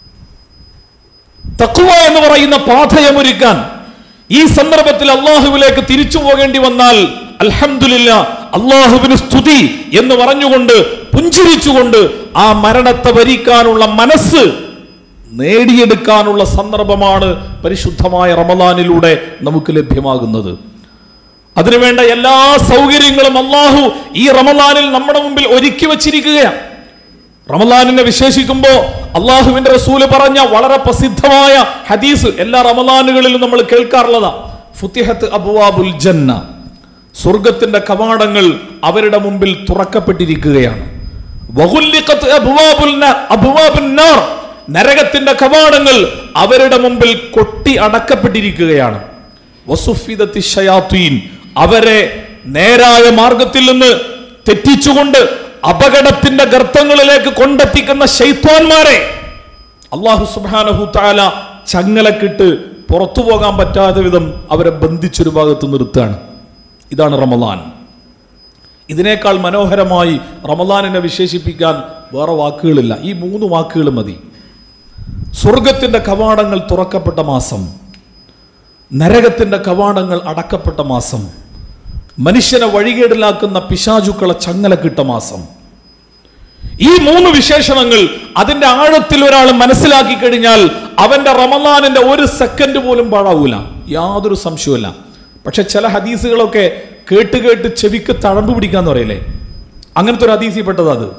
തക്കുവ എന്ന് പറയുന്ന പാഥയമൊരുക്കാൻ ഈ സന്ദർഭത്തിൽ അള്ളാഹുവിലേക്ക് തിരിച്ചു പോകേണ്ടി വന്നാൽ അൽഹംദുലില്ല അള്ളാഹുവിന് സ്തുതി എന്ന് പറഞ്ഞുകൊണ്ട് പുഞ്ചിരിച്ചുകൊണ്ട് ആ മരണത്തെ വരിക്കാനുള്ള മനസ്സ് നേടിയെടുക്കാനുള്ള സന്ദർഭമാണ് പരിശുദ്ധമായ റമദാനിലൂടെ നമുക്ക് ലഭ്യമാകുന്നത് അതിനുവേണ്ട എല്ലാ സൗകര്യങ്ങളും അള്ളാഹു ഈ റമദാനിൽ നമ്മുടെ മുമ്പിൽ ഒരുക്കി വച്ചിരിക്കുകയാണ് റമദാനിനെ വിശേഷിക്കുമ്പോ അള്ളാഹുവിന്റെ റസൂല് പറഞ്ഞ വളരെ പ്രസിദ്ധമായ ഹദീസ് എല്ലാ റമദാനുകളിലും നമ്മൾ കേൾക്കാറുള്ളതാ ഫുത്തിഹത്ത് അബുവാബുൽ ജന്ന സ്വർഗത്തിന്റെ കവാടങ്ങൾ അവരുടെ മുമ്പിൽ തുറക്കപ്പെട്ടിരിക്കുകയാണ് വഹുല്ലിഖത്ത് അബ്വാബുൽ ന- അബ്വാബുൻ നാർ. നരകത്തിന്റെ കവാടങ്ങൾ അവരുടെ മുമ്പിൽ കൊട്ടി അടക്കപ്പെട്ടിരിക്കുകയാണ് വസുഫിദത്തി ഷയാത്തീൻ അവരെ നേരായ മാർഗത്തിൽ നിന്ന് തെറ്റിച്ചുകൊണ്ട് അപകടത്തിന്റെ ഗർത്തങ്ങളിലേക്ക് കൊണ്ടെത്തിക്കുന്ന ശൈത്വാന്മാരെ അള്ളാഹു സുബാനഹു താല ചങ്ങലക്കിട്ട് പുറത്തു പോകാൻ പറ്റാത്ത വിധം അവരെ ബന്ധിച്ചൊരു ഭാഗത്ത് നിർത്തുകയാണ് ഇതാണ് റമദാൻ ഇതിനേക്കാൾ മനോഹരമായി റമദാനിനെ വിശേഷിപ്പിക്കാൻ വേറെ വാക്കുകളില്ല ഈ മൂന്ന് വാക്കുകൾ മതി സ്വർഗത്തിന്റെ കവാടങ്ങൾ തുറക്കപ്പെട്ട മാസം നരകത്തിന്റെ കവാടങ്ങൾ അടക്കപ്പെട്ട മാസം മനുഷ്യനെ വഴികേടിലാക്കുന്ന പിശാചുക്കളെ ചങ്ങലക്കിട്ട മാസം ഈ മൂന്ന് വിശേഷണങ്ങൾ അതിന്റെ ആഴത്തിൽ ഒരാൾ മനസ്സിലാക്കി കഴിഞ്ഞാൽ അവന്റെ റമലാനിന്റെ ഒരു സെക്കൻഡ് പോലും പാഴാവൂല യാതൊരു സംശയവുമില്ല പക്ഷെ ചില ഹദീസുകളൊക്കെ കേട്ട് കേട്ട് ചെവിക്ക് തഴമ്പ് പിടിക്കാന്ന് പറയില്ലേ അങ്ങനത്തെ ഒരു ഹദീസിൽ പെട്ടത് അത്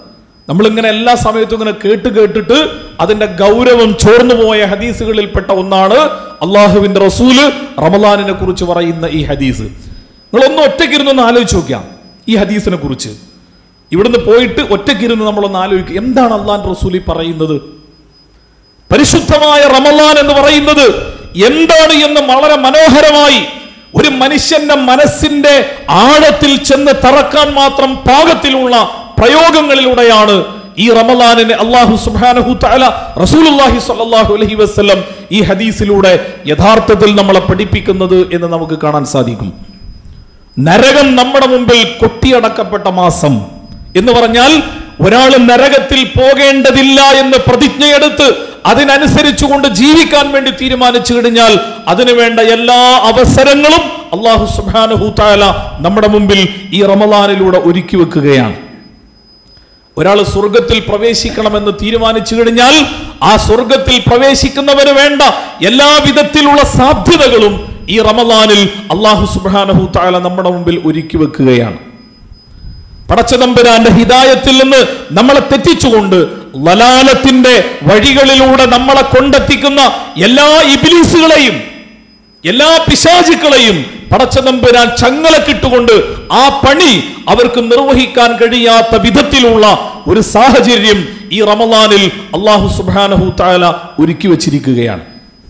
നമ്മളിങ്ങനെ എല്ലാ സമയത്തും ഇങ്ങനെ കേട്ട് കേട്ടിട്ട് അതിന്റെ ഗൗരവം ചോർന്നു പോയ ഹദീസുകളിൽപ്പെട്ട ഒന്നാണ് അള്ളാഹുവിന്റെ റസൂല് റമലാനിനെ കുറിച്ച് പറയുന്ന ഈ ഹദീസ് നിങ്ങളൊന്ന് ഒറ്റയ്ക്കിരുന്നൊന്ന് ആലോചിച്ച് നോക്കാം ഈ ഹദീസിനെ കുറിച്ച് ഇവിടുന്ന് പോയിട്ട് ഒറ്റയ്ക്കിരുന്ന് നമ്മളൊന്ന് ആലോചിക്കുക എന്താണ് അള്ളാൻ റസൂലി പറയുന്നത് പരിശുദ്ധമായ റമലാൻ എന്ന് പറയുന്നത് എന്താണ് എന്ന് വളരെ മനോഹരമായി ഒരു മനുഷ്യന്റെ മനസ്സിന്റെ ആഴത്തിൽ ചെന്ന് തറക്കാൻ മാത്രം പാകത്തിലുള്ള പ്രയോഗങ്ങളിലൂടെയാണ് ഈ റമലാനിനെ അള്ളാഹു സുബ്ഹാനഹു തആല റസൂലുള്ളാഹി സ്വല്ലല്ലാഹു അലൈഹി വസല്ലം ഈ ഹദീസിലൂടെ യഥാർത്ഥത്തിൽ നമ്മളെ പഠിപ്പിക്കുന്നത് എന്ന് നമുക്ക് കാണാൻ സാധിക്കും നരകം നമ്മുടെ മുമ്പിൽ കൊട്ടിയടക്കപ്പെട്ട മാസം എന്ന് പറഞ്ഞാൽ ഒരാൾ നരകത്തിൽ പോകേണ്ടതില്ല എന്ന് പ്രതിജ്ഞയെടുത്ത് അതിനനുസരിച്ചുകൊണ്ട് ജീവിക്കാൻ വേണ്ടി തീരുമാനിച്ചു കഴിഞ്ഞാൽ അതിനു വേണ്ട എല്ലാ അവസരങ്ങളും അള്ളാഹു സുബ്ഹാനഹു തആല നമ്മുടെ മുമ്പിൽ ഈ റമദാനിലൂടെ ഒരുക്കി വെക്കുകയാണ് ഒരാൾ സ്വർഗത്തിൽ പ്രവേശിക്കണമെന്ന് തീരുമാനിച്ചു കഴിഞ്ഞാൽ ആ സ്വർഗത്തിൽ പ്രവേശിക്കുന്നവന് വേണ്ട എല്ലാ വിധത്തിലുള്ള സാധ്യതകളും ഈ റമദാനിൽ അള്ളാഹു സുബ്ഹാനഹു തആല നമ്മുടെ മുമ്പിൽ ഒരുക്കി വെക്കുകയാണ് പടച്ചതമ്പുരാന്റെ ഹിദായത്തിൽ നിന്ന് നമ്മളെ തെറ്റിച്ചുകൊണ്ട് ലലാലത്തിന്റെ വഴികളിലൂടെ നമ്മളെ കൊണ്ടെത്തിക്കുന്ന എല്ലാ ഇബിലീസുകളെയും എല്ലാ പിശാചുക്കളെയും പടച്ചതമ്പുരാൻ ചങ്ങലക്കിട്ടുകൊണ്ട് ആ പണി അവർക്ക് നിർവഹിക്കാൻ കഴിയാത്ത വിധത്തിലുള്ള ഒരു സാഹചര്യം ഈ റമദാനിൽ അള്ളാഹു സുബാനഹു താല ഒരുക്കി വച്ചിരിക്കുകയാണ്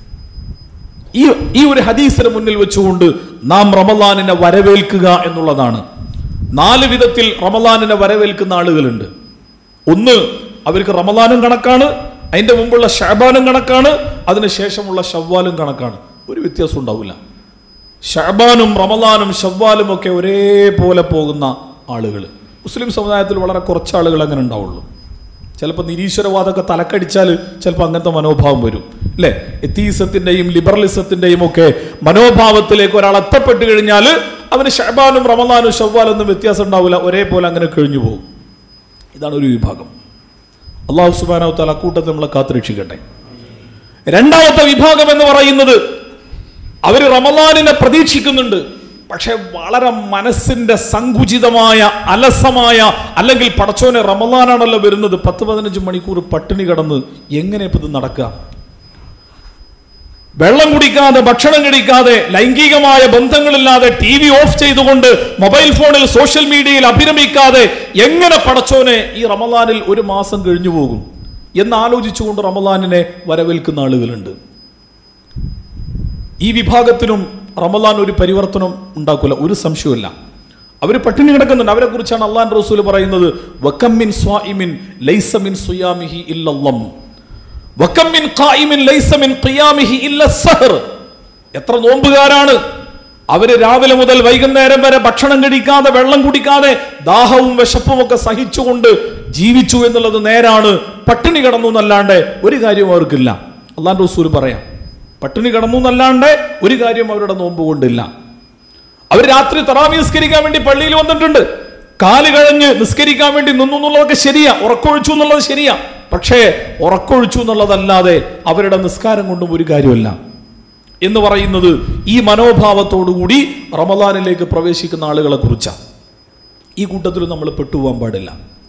ഈ ഈ ഒരു ഹദീസിന് മുന്നിൽ വെച്ചുകൊണ്ട് നാം റമദാനിനെ വരവേൽക്കുക എന്നുള്ളതാണ് നാല് വിധത്തിൽ റമദാനിനെ വരവേൽക്കുന്ന ആളുകളുണ്ട് ഒന്ന് അവർക്ക് റമദാനും കണക്കാണ് അതിന്റെ മുമ്പുള്ള ഷാബാനും കണക്കാണ് അതിനുശേഷമുള്ള ഷവ്വാലും കണക്കാണ് ഒരു വ്യത്യാസം ഉണ്ടാവില്ല ഷാബാനും റമദാനും ഷവ്വാലും ഒക്കെ ഒരേപോലെ പോകുന്ന ആളുകൾ മുസ്ലിം സമുദായത്തിൽ വളരെ കുറച്ച് ആളുകൾ അങ്ങനെ ഉണ്ടാവുള്ളൂ ചിലപ്പോൾ നിരീശ്വരവാദമൊക്കെ തലക്കടിച്ചാൽ ചിലപ്പോൾ അങ്ങനത്തെ മനോഭാവം വരും അല്ലെ എത്തീസത്തിന്റെയും ലിബറലിസത്തിന്റെയും ഒക്കെ മനോഭാവത്തിലേക്ക് ഒരാൾ എത്തപ്പെട്ട് കഴിഞ്ഞാൽ അവന് ഷഹബാനും റമദാനും ഷവ്വാലൊന്നും വ്യത്യാസം ഉണ്ടാവില്ല ഒരേപോലെ അങ്ങനെ കഴിഞ്ഞു പോകും ഇതാണ് ഒരു വിഭാഗം അള്ളാഹു സുബാനാവ് തല കൂട്ടത്തിൽ നമ്മളെ കാത്തുരക്ഷിക്കട്ടെ രണ്ടാമത്തെ വിഭാഗം എന്ന് പറയുന്നത് അവര് റമദാനിനെ പ്രതീക്ഷിക്കുന്നുണ്ട് പക്ഷെ വളരെ മനസ്സിന്റെ സങ്കുചിതമായ അലസമായ അല്ലെങ്കിൽ പടച്ചോനെ റമദാനാണല്ലോ വരുന്നത് പത്ത് പതിനഞ്ച് മണിക്കൂർ പട്ടിണി കിടന്ന് എങ്ങനെ ഇപ്പൊ ഇത് നടക്കുക വെള്ളം കുടിക്കാതെ ഭക്ഷണം കഴിക്കാതെ ലൈംഗികമായ ബന്ധങ്ങളില്ലാതെ ടി വി ഓഫ് ചെയ്തുകൊണ്ട് മൊബൈൽ ഫോണിൽ സോഷ്യൽ മീഡിയയിൽ അഭിരമിക്കാതെ എങ്ങനെ പടച്ചോനെ ഈ റമദാനിൽ ഒരു മാസം കഴിഞ്ഞു പോകും എന്ന് ആലോചിച്ചുകൊണ്ട് റമദാനിനെ വരവേൽക്കുന്ന ആളുകളുണ്ട് ഈ വിഭാഗത്തിനും റമദാൻ ഒരു പരിവർത്തനം ഉണ്ടാക്കില്ല ഒരു സംശയമില്ല അവർ പട്ടിണി കിടക്കുന്നുണ്ട് അവരെ കുറിച്ചാണ് അള്ളാൻ റസൂൽ പറയുന്നത് വക്കമ്മിൻ സ്വാഇമിൻ ലൈസമിൻ സുയാമിഹി ഇല്ലല്ലം വക്കമ്മിൻ ഖായിമിൻ ലൈസമിൻ ഖിയാമിഹി ഇല്ല സഹർ എത്ര നോമ്പുകാരാണ് അവര് രാവിലെ മുതൽ വൈകുന്നേരം വരെ ഭക്ഷണം കഴിക്കാതെ വെള്ളം കുടിക്കാതെ ദാഹവും വിശപ്പും ഒക്കെ സഹിച്ചുകൊണ്ട് ജീവിച്ചു എന്നുള്ളത് നേരാണ് പട്ടിണി കിടന്നു എന്നല്ലാണ്ട് ഒരു കാര്യം അവർക്കില്ല അള്ളാൻ റസൂൽ പറയാം പട്ടിണി കിടന്നു എന്നല്ലാണ്ട് ഒരു കാര്യം അവരുടെ നോമ്പ് കൊണ്ടില്ല അവർ രാത്രി തറാവി നിസ്കരിക്കാൻ വേണ്ടി പള്ളിയിൽ വന്നിട്ടുണ്ട് കാല് കഴിഞ്ഞ് നിസ്കരിക്കാൻ വേണ്ടി നിന്നു എന്നുള്ളതൊക്കെ ശരിയാ ഉറക്കൊഴിച്ചു എന്നുള്ളത് ശരിയാ പക്ഷേ ഉറക്കൊഴിച്ചു എന്നുള്ളതല്ലാതെ അവരുടെ നിസ്കാരം കൊണ്ടും ഒരു കാര്യമല്ല എന്ന് പറയുന്നത് ഈ മനോഭാവത്തോടുകൂടി റമദാനിലേക്ക് പ്രവേശിക്കുന്ന ആളുകളെ കുറിച്ചാണ് ഈ കൂട്ടത്തിൽ നമ്മൾ പെട്ടുപോകാൻ പാടില്ല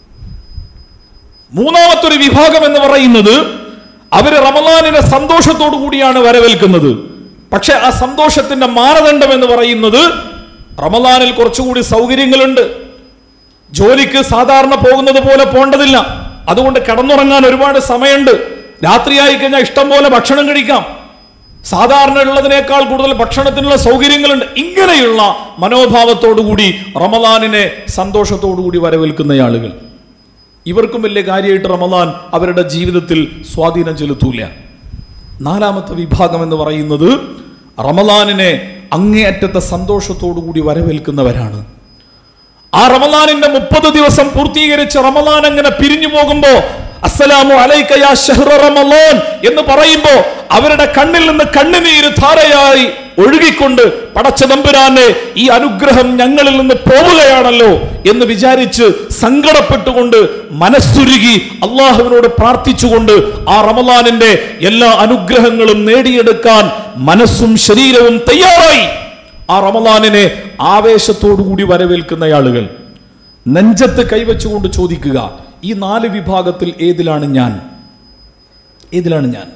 മൂന്നാമത്തെ ഒരു വിഭാഗം എന്ന് പറയുന്നത് അവര് റമദാനിനെ സന്തോഷത്തോടു കൂടിയാണ് വരവേൽക്കുന്നത് പക്ഷെ ആ സന്തോഷത്തിന്റെ മാനദണ്ഡം എന്ന് പറയുന്നത് റമദാനിൽ കുറച്ചുകൂടി സൗകര്യങ്ങളുണ്ട് ജോലിക്ക് സാധാരണ പോകുന്നത് പോലെ പോണ്ടതില്ല അതുകൊണ്ട് കിടന്നുറങ്ങാൻ ഒരുപാട് സമയമുണ്ട് രാത്രിയായി കഴിഞ്ഞാൽ ഇഷ്ടം പോലെ ഭക്ഷണം കഴിക്കാം സാധാരണ ഉള്ളതിനേക്കാൾ കൂടുതൽ ഭക്ഷണത്തിനുള്ള സൗകര്യങ്ങളുണ്ട് ഇങ്ങനെയുള്ള മനോഭാവത്തോടുകൂടി റമദാനിനെ സന്തോഷത്തോടുകൂടി വരവേൽക്കുന്ന ആളുകൾ ഇവർക്കും വലിയ കാര്യമായിട്ട് റമദാൻ അവരുടെ ജീവിതത്തിൽ സ്വാധീനം ചെലുത്തൂല നാലാമത്തെ വിഭാഗം എന്ന് പറയുന്നത് റമദാനിനെ അങ്ങേയറ്റത്തെ സന്തോഷത്തോടുകൂടി വരവേൽക്കുന്നവരാണ് ആ റമദാനിന്റെ മുപ്പത് ദിവസം പൂർത്തീകരിച്ച് റമദാൻ അങ്ങനെ പിരിഞ്ഞു പോകുമ്പോ അസ്സലാമു അലൈക യാ ഷഹ്റ റമളാൻ എന്ന് പറയുമ്പോ അവരുടെ കണ്ണിൽ നിന്ന് കണ്ണുനീര് ധാരയായി ഒഴുകിക്കൊണ്ട് പടച്ചതമ്പുരാനെ ഈ അനുഗ്രഹം ഞങ്ങളിൽ നിന്ന് പോവുകയാണല്ലോ എന്ന് വിചാരിച്ച് സങ്കടപ്പെട്ടുകൊണ്ട് മനസ്സുരുകി അള്ളാഹുവിനോട് പ്രാർത്ഥിച്ചുകൊണ്ട് ആ റമദാനിന്റെ എല്ലാ അനുഗ്രഹങ്ങളും നേടിയെടുക്കാൻ മനസ്സും ശരീരവും തയ്യാറായി ആ റമദാനിനെ ആവേശത്തോടുകൂടി വരവേൽക്കുന്ന ആളുകൾ നെഞ്ചത്ത് കൈവച്ചുകൊണ്ട് ചോദിക്കുക ഈ നാല് വിഭാഗത്തിൽ ഏതിലാണ് ഞാൻ ഏതിലാണ് ഞാൻ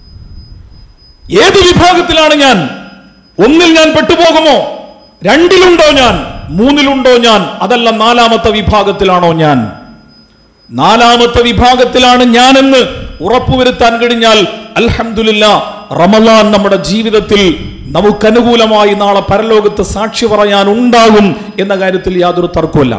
ഏത് വിഭാഗത്തിലാണ് ഞാൻ ഒന്നിൽ ഞാൻ പെട്ടുപോകുമോ രണ്ടിലുണ്ടോ ഞാൻ മൂന്നിലുണ്ടോ ഞാൻ അതല്ല നാലാമത്തെ വിഭാഗത്തിലാണോ ഞാൻ നാലാമത്തെ വിഭാഗത്തിലാണ് ഞാനെന്ന് ഉറപ്പുവരുത്താൻ കഴിഞ്ഞാൽ അൽഹംദുലില്ല റമലാൻ നമ്മുടെ ജീവിതത്തിൽ നമുക്കനുകൂലമായി നാളെ പരലോകത്ത് സാക്ഷി പറയാൻ ഉണ്ടാകും എന്ന കാര്യത്തിൽ യാതൊരു തർക്കമില്ല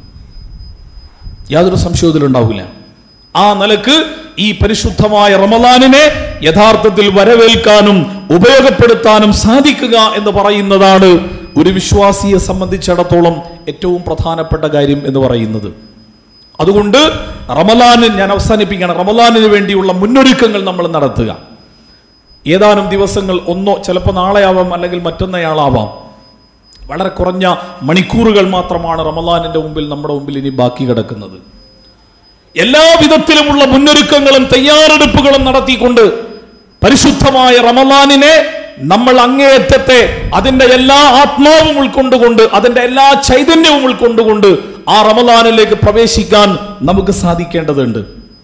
യാതൊരു സംശയത്തിലും ഉണ്ടാവില്ല ആ നിലക്ക് ഈ പരിശുദ്ധമായ റമലാനിനെ യഥാർത്ഥത്തിൽ വരവേൽക്കാനും ഉപയോഗപ്പെടുത്താനും സാധിക്കുക എന്ന് പറയുന്നതാണ് ഒരു വിശ്വാസിയെ സംബന്ധിച്ചിടത്തോളം ഏറ്റവും പ്രധാനപ്പെട്ട കാര്യം എന്ന് പറയുന്നത് അതുകൊണ്ട് റമലാനിൽ ഞാൻ അവസാനിപ്പിക്കണം റമലാനിന് വേണ്ടിയുള്ള മുന്നൊരുക്കങ്ങൾ നമ്മൾ നടത്തുക ഏതാനും ദിവസങ്ങൾ ഒന്നോ ചിലപ്പോൾ നാളെയാവാം അല്ലെങ്കിൽ മറ്റൊന്നയാളാവാം വളരെ കുറഞ്ഞ മണിക്കൂറുകൾ മാത്രമാണ് റമലാനിന്റെ മുമ്പിൽ നമ്മുടെ മുമ്പിൽ ഇനി ബാക്കി കിടക്കുന്നത് എല്ലാ വിധത്തിലുമുള്ള മുന്നൊരുക്കങ്ങളും തയ്യാറെടുപ്പുകളും നടത്തിക്കൊണ്ട് പരിശുദ്ധമായ റമലാനിനെ നമ്മൾ അങ്ങേയറ്റത്തെ അതിന്റെ എല്ലാ ആത്മാവും ഉൾക്കൊണ്ടുകൊണ്ട് അതിന്റെ എല്ലാ ചൈതന്യവും ഉൾക്കൊണ്ടുകൊണ്ട് ആ റമലാനിലേക്ക് പ്രവേശിക്കാൻ നമുക്ക് സാധിക്കേണ്ടതുണ്ട്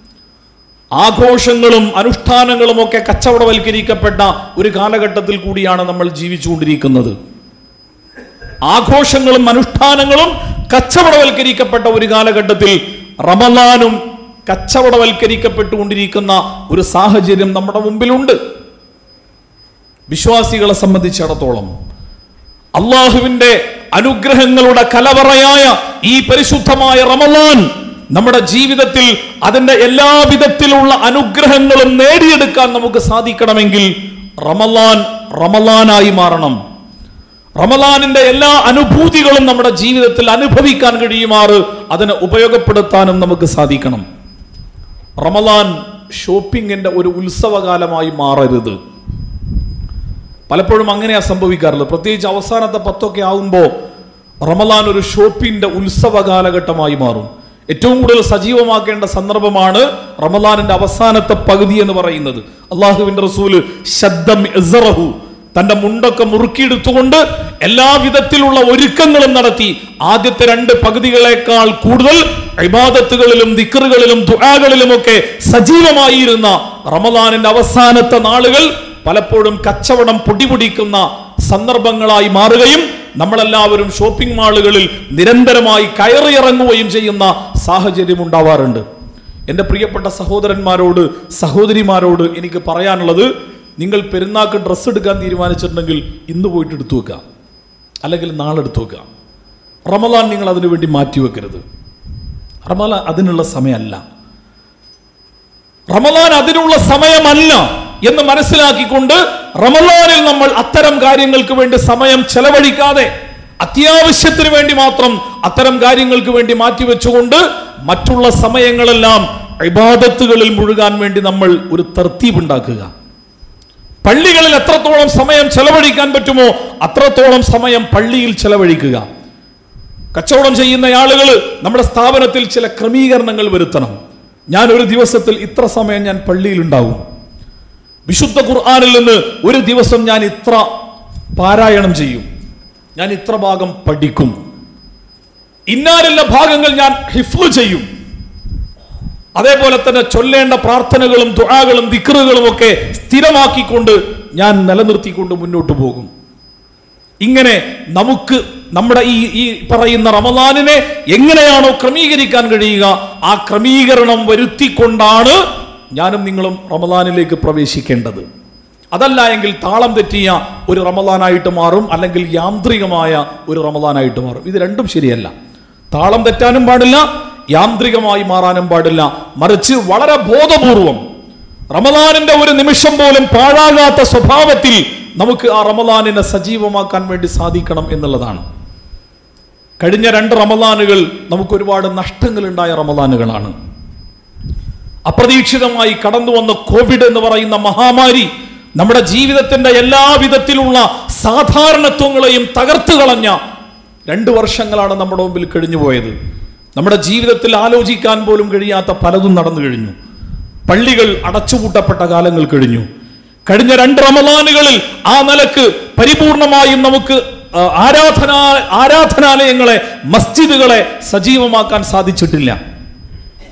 ആഘോഷങ്ങളും അനുഷ്ഠാനങ്ങളും ഒക്കെ കച്ചവടവൽക്കരിക്കപ്പെട്ട ഒരു കാലഘട്ടത്തിൽ കൂടിയാണ് നമ്മൾ ജീവിച്ചുകൊണ്ടിരിക്കുന്നത് ആഘോഷങ്ങളും അനുഷ്ഠാനങ്ങളും കച്ചവടവൽക്കരിക്കപ്പെട്ട ഒരു കാലഘട്ടത്തിൽ റമലാനും കച്ചവടവൽക്കരിക്കപ്പെട്ടുകൊണ്ടിരിക്കുന്ന ഒരു സാഹചര്യം നമ്മുടെ മുമ്പിലുണ്ട് വിശ്വാസികളെ സംബന്ധിച്ചിടത്തോളം അള്ളാഹുവിന്റെ അനുഗ്രഹങ്ങളുടെ കലവറയായ ഈ പരിശുദ്ധമായ റമലാൻ നമ്മുടെ ജീവിതത്തിൽ അതിന്റെ എല്ലാ വിധത്തിലുള്ള അനുഗ്രഹങ്ങളും നേടിയെടുക്കാൻ നമുക്ക് സാധിക്കണമെങ്കിൽ റമലാൻ റമലാനായി മാറണം റമലാനിന്റെ എല്ലാ അനുഭൂതികളും നമ്മുടെ ജീവിതത്തിൽ അനുഭവിക്കാൻ കഴിയുമാറ് അതിനെ ഉപയോഗപ്പെടുത്താനും നമുക്ക് സാധിക്കണം റമലാൻ ഷോപ്പിങ്ങിന്റെ ഒരു ഉത്സവകാലമായി മാറരുത് പലപ്പോഴും അങ്ങനെയാ സംഭവിക്കാറുള്ളത് പ്രത്യേകിച്ച് അവസാനത്തെ പത്തൊക്കെ ആകുമ്പോൾ റമലാൻ ഒരു ഷോപ്പിന്റെ ഉത്സവ കാലഘട്ടമായി മാറും ഏറ്റവും കൂടുതൽ സജീവമാക്കേണ്ട സന്ദർഭമാണ് റമലാനിന്റെ അവസാനത്തെ പകുതി എന്ന് പറയുന്നത് അള്ളാഹുവിന്റെ റസൂല് ശബ്ദം ഇസ്റഹു തന്റെ മുണ്ടൊക്കെ മുറുക്കിയെടുത്തുകൊണ്ട് എല്ലാ വിധത്തിലുള്ള ഒരുക്കങ്ങളും നടത്തി ആദ്യത്തെ രണ്ട് പകുതികളെക്കാൾ കൂടുതൽ ഇബാദത്തുകളിലും ദിക്കറുകളിലും ദുആകളിലും ഒക്കെ സജീവമായിരുന്ന റമദാനിന്റെ അവസാനത്തെ നാളുകൾ പലപ്പോഴും കച്ചവടം പൊടിപൊടിക്കുന്ന സന്ദർഭങ്ങളായി മാറുകയും നമ്മളെല്ലാവരും ഷോപ്പിംഗ് മാളുകളിൽ നിരന്തരമായി കയറിയിറങ്ങുകയും ചെയ്യുന്ന സാഹചര്യം ഉണ്ടാവാറുണ്ട് എൻ്റെ പ്രിയപ്പെട്ട സഹോദരന്മാരോട് സഹോദരിമാരോട് എനിക്ക് പറയാനുള്ളത് നിങ്ങൾ പെരുന്നാക്ക് ഡ്രസ്സ് എടുക്കാൻ തീരുമാനിച്ചിട്ടുണ്ടെങ്കിൽ ഇന്ന് പോയിട്ട് എടുത്തു വെക്കാം അല്ലെങ്കിൽ നാളെ എടുത്തു വെക്കാം റമലാൻ നിങ്ങൾ അതിനു വേണ്ടി മാറ്റിവെക്കരുത് റമലാൻ അതിനുള്ള സമയമല്ല റമലാൻ അതിനുള്ള സമയമല്ല എന്ന് മനസ്സിലാക്കിക്കൊണ്ട് റമലാനിൽ നമ്മൾ അത്തരം കാര്യങ്ങൾക്ക് വേണ്ടി സമയം ചെലവഴിക്കാതെ അത്യാവശ്യത്തിന് വേണ്ടി മാത്രം അത്തരം കാര്യങ്ങൾക്ക് വേണ്ടി മാറ്റിവെച്ചുകൊണ്ട് മറ്റുള്ള സമയങ്ങളെല്ലാം ഇബാദത്തുകളിൽ മുഴുകാൻ വേണ്ടി നമ്മൾ ഒരു തർത്തീബ് ഉണ്ടാക്കുക പള്ളികളിൽ എത്രത്തോളം സമയം ചെലവഴിക്കാൻ പറ്റുമോ അത്രത്തോളം സമയം പള്ളിയിൽ ചെലവഴിക്കുക കച്ചവടം ചെയ്യുന്ന ആളുകൾ നമ്മുടെ സ്ഥാപനത്തിൽ ചില ക്രമീകരണങ്ങൾ വരുത്തണം ഞാൻ ഒരു ദിവസത്തിൽ ഇത്ര സമയം ഞാൻ പള്ളിയിൽ ഉണ്ടാവും വിശുദ്ധ ഖുർആാനിൽ നിന്ന് ഒരു ദിവസം ഞാൻ ഇത്ര പാരായണം ചെയ്യും ഞാൻ ഇത്ര ഭാഗം പഠിക്കും ഇന്നാലുള്ള ഭാഗങ്ങൾ ഞാൻ ഹിഫ്ലു ചെയ്യും അതേപോലെ തന്നെ ചൊല്ലേണ്ട പ്രാർത്ഥനകളും ദുആകളും ദിക്റുകളും ഒക്കെ സ്ഥിരമാക്കിക്കൊണ്ട് ഞാൻ നിലനിർത്തിക്കൊണ്ട് മുന്നോട്ട് പോകും ഇങ്ങനെ നമുക്ക് നമ്മുടെ ഈ ഈ പറയുന്ന റമദാനിനെ എങ്ങനെയാണോ ക്രമീകരിക്കാൻ കഴിയുക ആ ക്രമീകരണം വരുത്തിക്കൊണ്ടാണ് ഞാനും നിങ്ങളും റമദാനിലേക്ക് പ്രവേശിക്കേണ്ടത് അതല്ല എങ്കിൽ താളം തെറ്റിയ ഒരു റമദാനായിട്ട് മാറും അല്ലെങ്കിൽ യാന്ത്രികമായ ഒരു റമദാനായിട്ട് മാറും ഇത് രണ്ടും ശരിയല്ല താളം തെറ്റാനും പാടില്ല യാന്ത്രികമായി മാറാനും പാടില്ല മറിച്ച് വളരെ ബോധപൂർവം റമദാനിന്റെ ഒരു നിമിഷം പോലും പാഴാകാത്ത സ്വഭാവത്തിൽ നമുക്ക് ആ റമദാനിനെ സജീവമാക്കാൻ വേണ്ടി സാധിക്കണം എന്നുള്ളതാണ് കഴിഞ്ഞ രണ്ട് റമദാനുകൾ നമുക്ക് ഒരുപാട് നഷ്ടങ്ങൾ ഉണ്ടായ റമദാനുകളാണ് അപ്രതീക്ഷിതമായി കടന്നു വന്ന കോവിഡ് എന്ന് പറയുന്ന മഹാമാരി നമ്മുടെ ജീവിതത്തിന്റെ എല്ലാ വിധത്തിലുള്ള സാധാരണത്വങ്ങളെയും തകർത്തു കളഞ്ഞ രണ്ട് വർഷങ്ങളാണ് നമ്മുടെ മുമ്പിൽ കഴിഞ്ഞു പോയത് നമ്മുടെ ജീവിതത്തിൽ ആലോചിക്കാൻ പോലും കഴിയാത്ത പലതും നടന്നു കഴിഞ്ഞു പള്ളികൾ അടച്ചുപൂട്ടപ്പെട്ട കാലങ്ങൾ കഴിഞ്ഞു കഴിഞ്ഞ രണ്ട് റമദാനുകളിൽ ആ നിലക്ക് പരിപൂർണമായും നമുക്ക് ആ, ആരാധനാ ആരാധനാലയങ്ങളെ മസ്ജിദുകളെ സജീവമാക്കാൻ സാധിച്ചിട്ടില്ല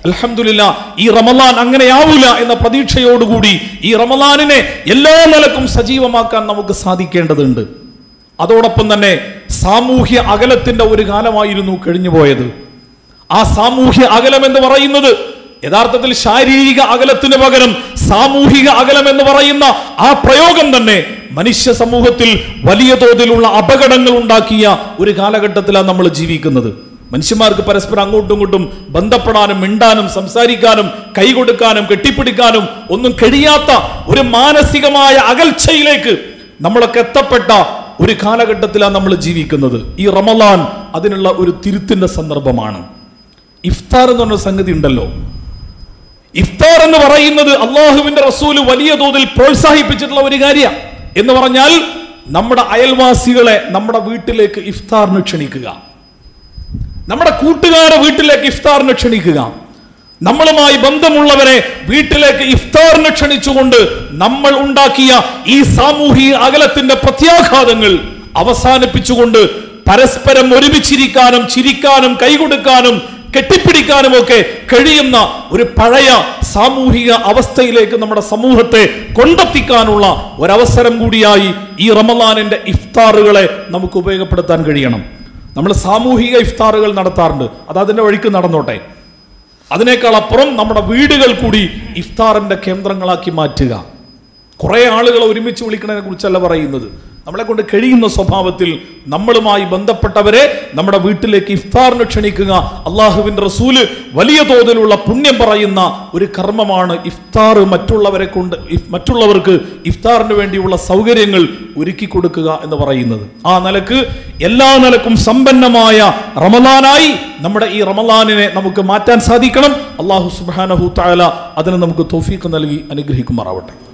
അൽഹംദുലില്ലാ ഈ റമലാൻ അങ്ങനെയാവൂല എന്ന പ്രതീക്ഷയോടുകൂടി ഈ റമലാനിനെ എല്ലാ നിലക്കും സജീവമാക്കാൻ നമുക്ക് സാധിക്കേണ്ടതുണ്ട് അതോടൊപ്പം തന്നെ സാമൂഹ്യ അകലത്തിന്റെ ഒരു കാലമായിരുന്നു കഴിഞ്ഞുപോയത് ആ സാമൂഹ്യ അകലം എന്ന് പറയുന്നത് യഥാർത്ഥത്തിൽ ശാരീരിക അകലത്തിന് പകരം സാമൂഹിക അകലം എന്ന് പറയുന്ന ആ പ്രയോഗം തന്നെ മനുഷ്യ സമൂഹത്തിൽ വലിയ തോതിലുള്ള അപകടങ്ങൾ ഉണ്ടാക്കിയ ഒരു കാലഘട്ടത്തിലാണ് നമ്മൾ ജീവിക്കുന്നത് മനുഷ്യന്മാർക്ക് പരസ്പരം അങ്ങോട്ടും ഇങ്ങോട്ടും ബന്ധപ്പെടാനും മിണ്ടാനും സംസാരിക്കാനും കൈകൊടുക്കാനും കെട്ടിപ്പിടിക്കാനും ഒന്നും കഴിയാത്ത ഒരു മാനസികമായ അകൽച്ചയിലേക്ക് നമ്മളൊക്കെ എത്തപ്പെട്ട ഒരു കാലഘട്ടത്തിലാണ് നമ്മൾ ജീവിക്കുന്നത് ഈ റമലാൻ അതിനുള്ള ഒരു തിരുത്തിന്റെ സന്ദർഭമാണ് ഇഫ്താർ എന്ന് പറഞ്ഞ സംഗതി ഉണ്ടല്ലോ ഇഫ്താർ എന്ന് പറയുന്നത് അള്ളാഹുവിന്റെ റസൂല് വലിയ തോതിൽ പ്രോത്സാഹിപ്പിച്ചിട്ടുള്ള ഒരു കാര്യം എന്ന് പറഞ്ഞാൽ നമ്മുടെ അയൽവാസികളെ നമ്മുടെ വീട്ടിലേക്ക് ഇഫ്താറിന് ക്ഷണിക്കുക നമ്മുടെ കൂട്ടുകാരെ വീട്ടിലേക്ക് ഇഫ്താറിന് ക്ഷണിക്കുക നമ്മളുമായി ബന്ധമുള്ളവരെ വീട്ടിലേക്ക് ഇഫ്താറിന് ക്ഷണിച്ചുകൊണ്ട് നമ്മൾ ഉണ്ടാക്കിയ ഈ സാമൂഹിക അകലത്തിന്റെ പ്രത്യാഘാതങ്ങൾ അവസാനിപ്പിച്ചുകൊണ്ട് പരസ്പരം ഒരുമിച്ചിരിക്കാനും ചിരിക്കാനും കൈകൊടുക്കാനും കെട്ടിപ്പിടിക്കാനും ഒക്കെ കഴിയുന്ന ഒരു പഴയ സാമൂഹിക അവസ്ഥയിലേക്ക് നമ്മുടെ സമൂഹത്തെ കൊണ്ടെത്തിക്കാനുള്ള ഒരവസരം കൂടിയായി ഈ റമലാനിന്റെ ഇഫ്താറുകളെ നമുക്ക് ഉപയോഗപ്പെടുത്താൻ കഴിയണം നമ്മൾ സാമൂഹിക ഇഫ്താറുകൾ നടത്താറുണ്ട് അത് അതിന്റെ വഴിക്ക് നടന്നോട്ടെ അതിനേക്കാൾ അപ്പുറം നമ്മുടെ വീടുകൾ കൂടി ഇഫ്താറിന്റെ കേന്ദ്രങ്ങളാക്കി മാറ്റുക കുറെ ആളുകളെ ഒരുമിച്ച് വിളിക്കുന്നതിനെ കുറിച്ചല്ല പറയുന്നത് നമ്മളെ കൊണ്ട് കഴിയുന്ന സ്വഭാവത്തിൽ നമ്മളുമായി ബന്ധപ്പെട്ടവരെ നമ്മുടെ വീട്ടിലേക്ക് ഇഫ്താറിന് ക്ഷണിക്കുക അള്ളാഹുവിന്റെ റസൂല് വലിയ തോതിലുള്ള പുണ്യം പറയുന്ന ഒരു കർമ്മമാണ് ഇഫ്താർ മറ്റുള്ളവരെ കൊണ്ട് ഇഫ്- മറ്റുള്ളവർക്ക് ഇഫ്താറിന് വേണ്ടിയുള്ള സൗകര്യങ്ങൾ ഒരുക്കി കൊടുക്കുക എന്ന് പറയുന്നത് ആ നിലക്ക് എല്ലാ നിലക്കും സമ്പന്നമായ റമലാനായി നമ്മുടെ ഈ റമലാനിനെ നമുക്ക് മാറ്റാൻ സാധിക്കണം അള്ളാഹു സുബാനഹു താല അതിന് നമുക്ക് തോഫീക്ക് നൽകി അനുഗ്രഹിക്കുമാറാവട്ടെ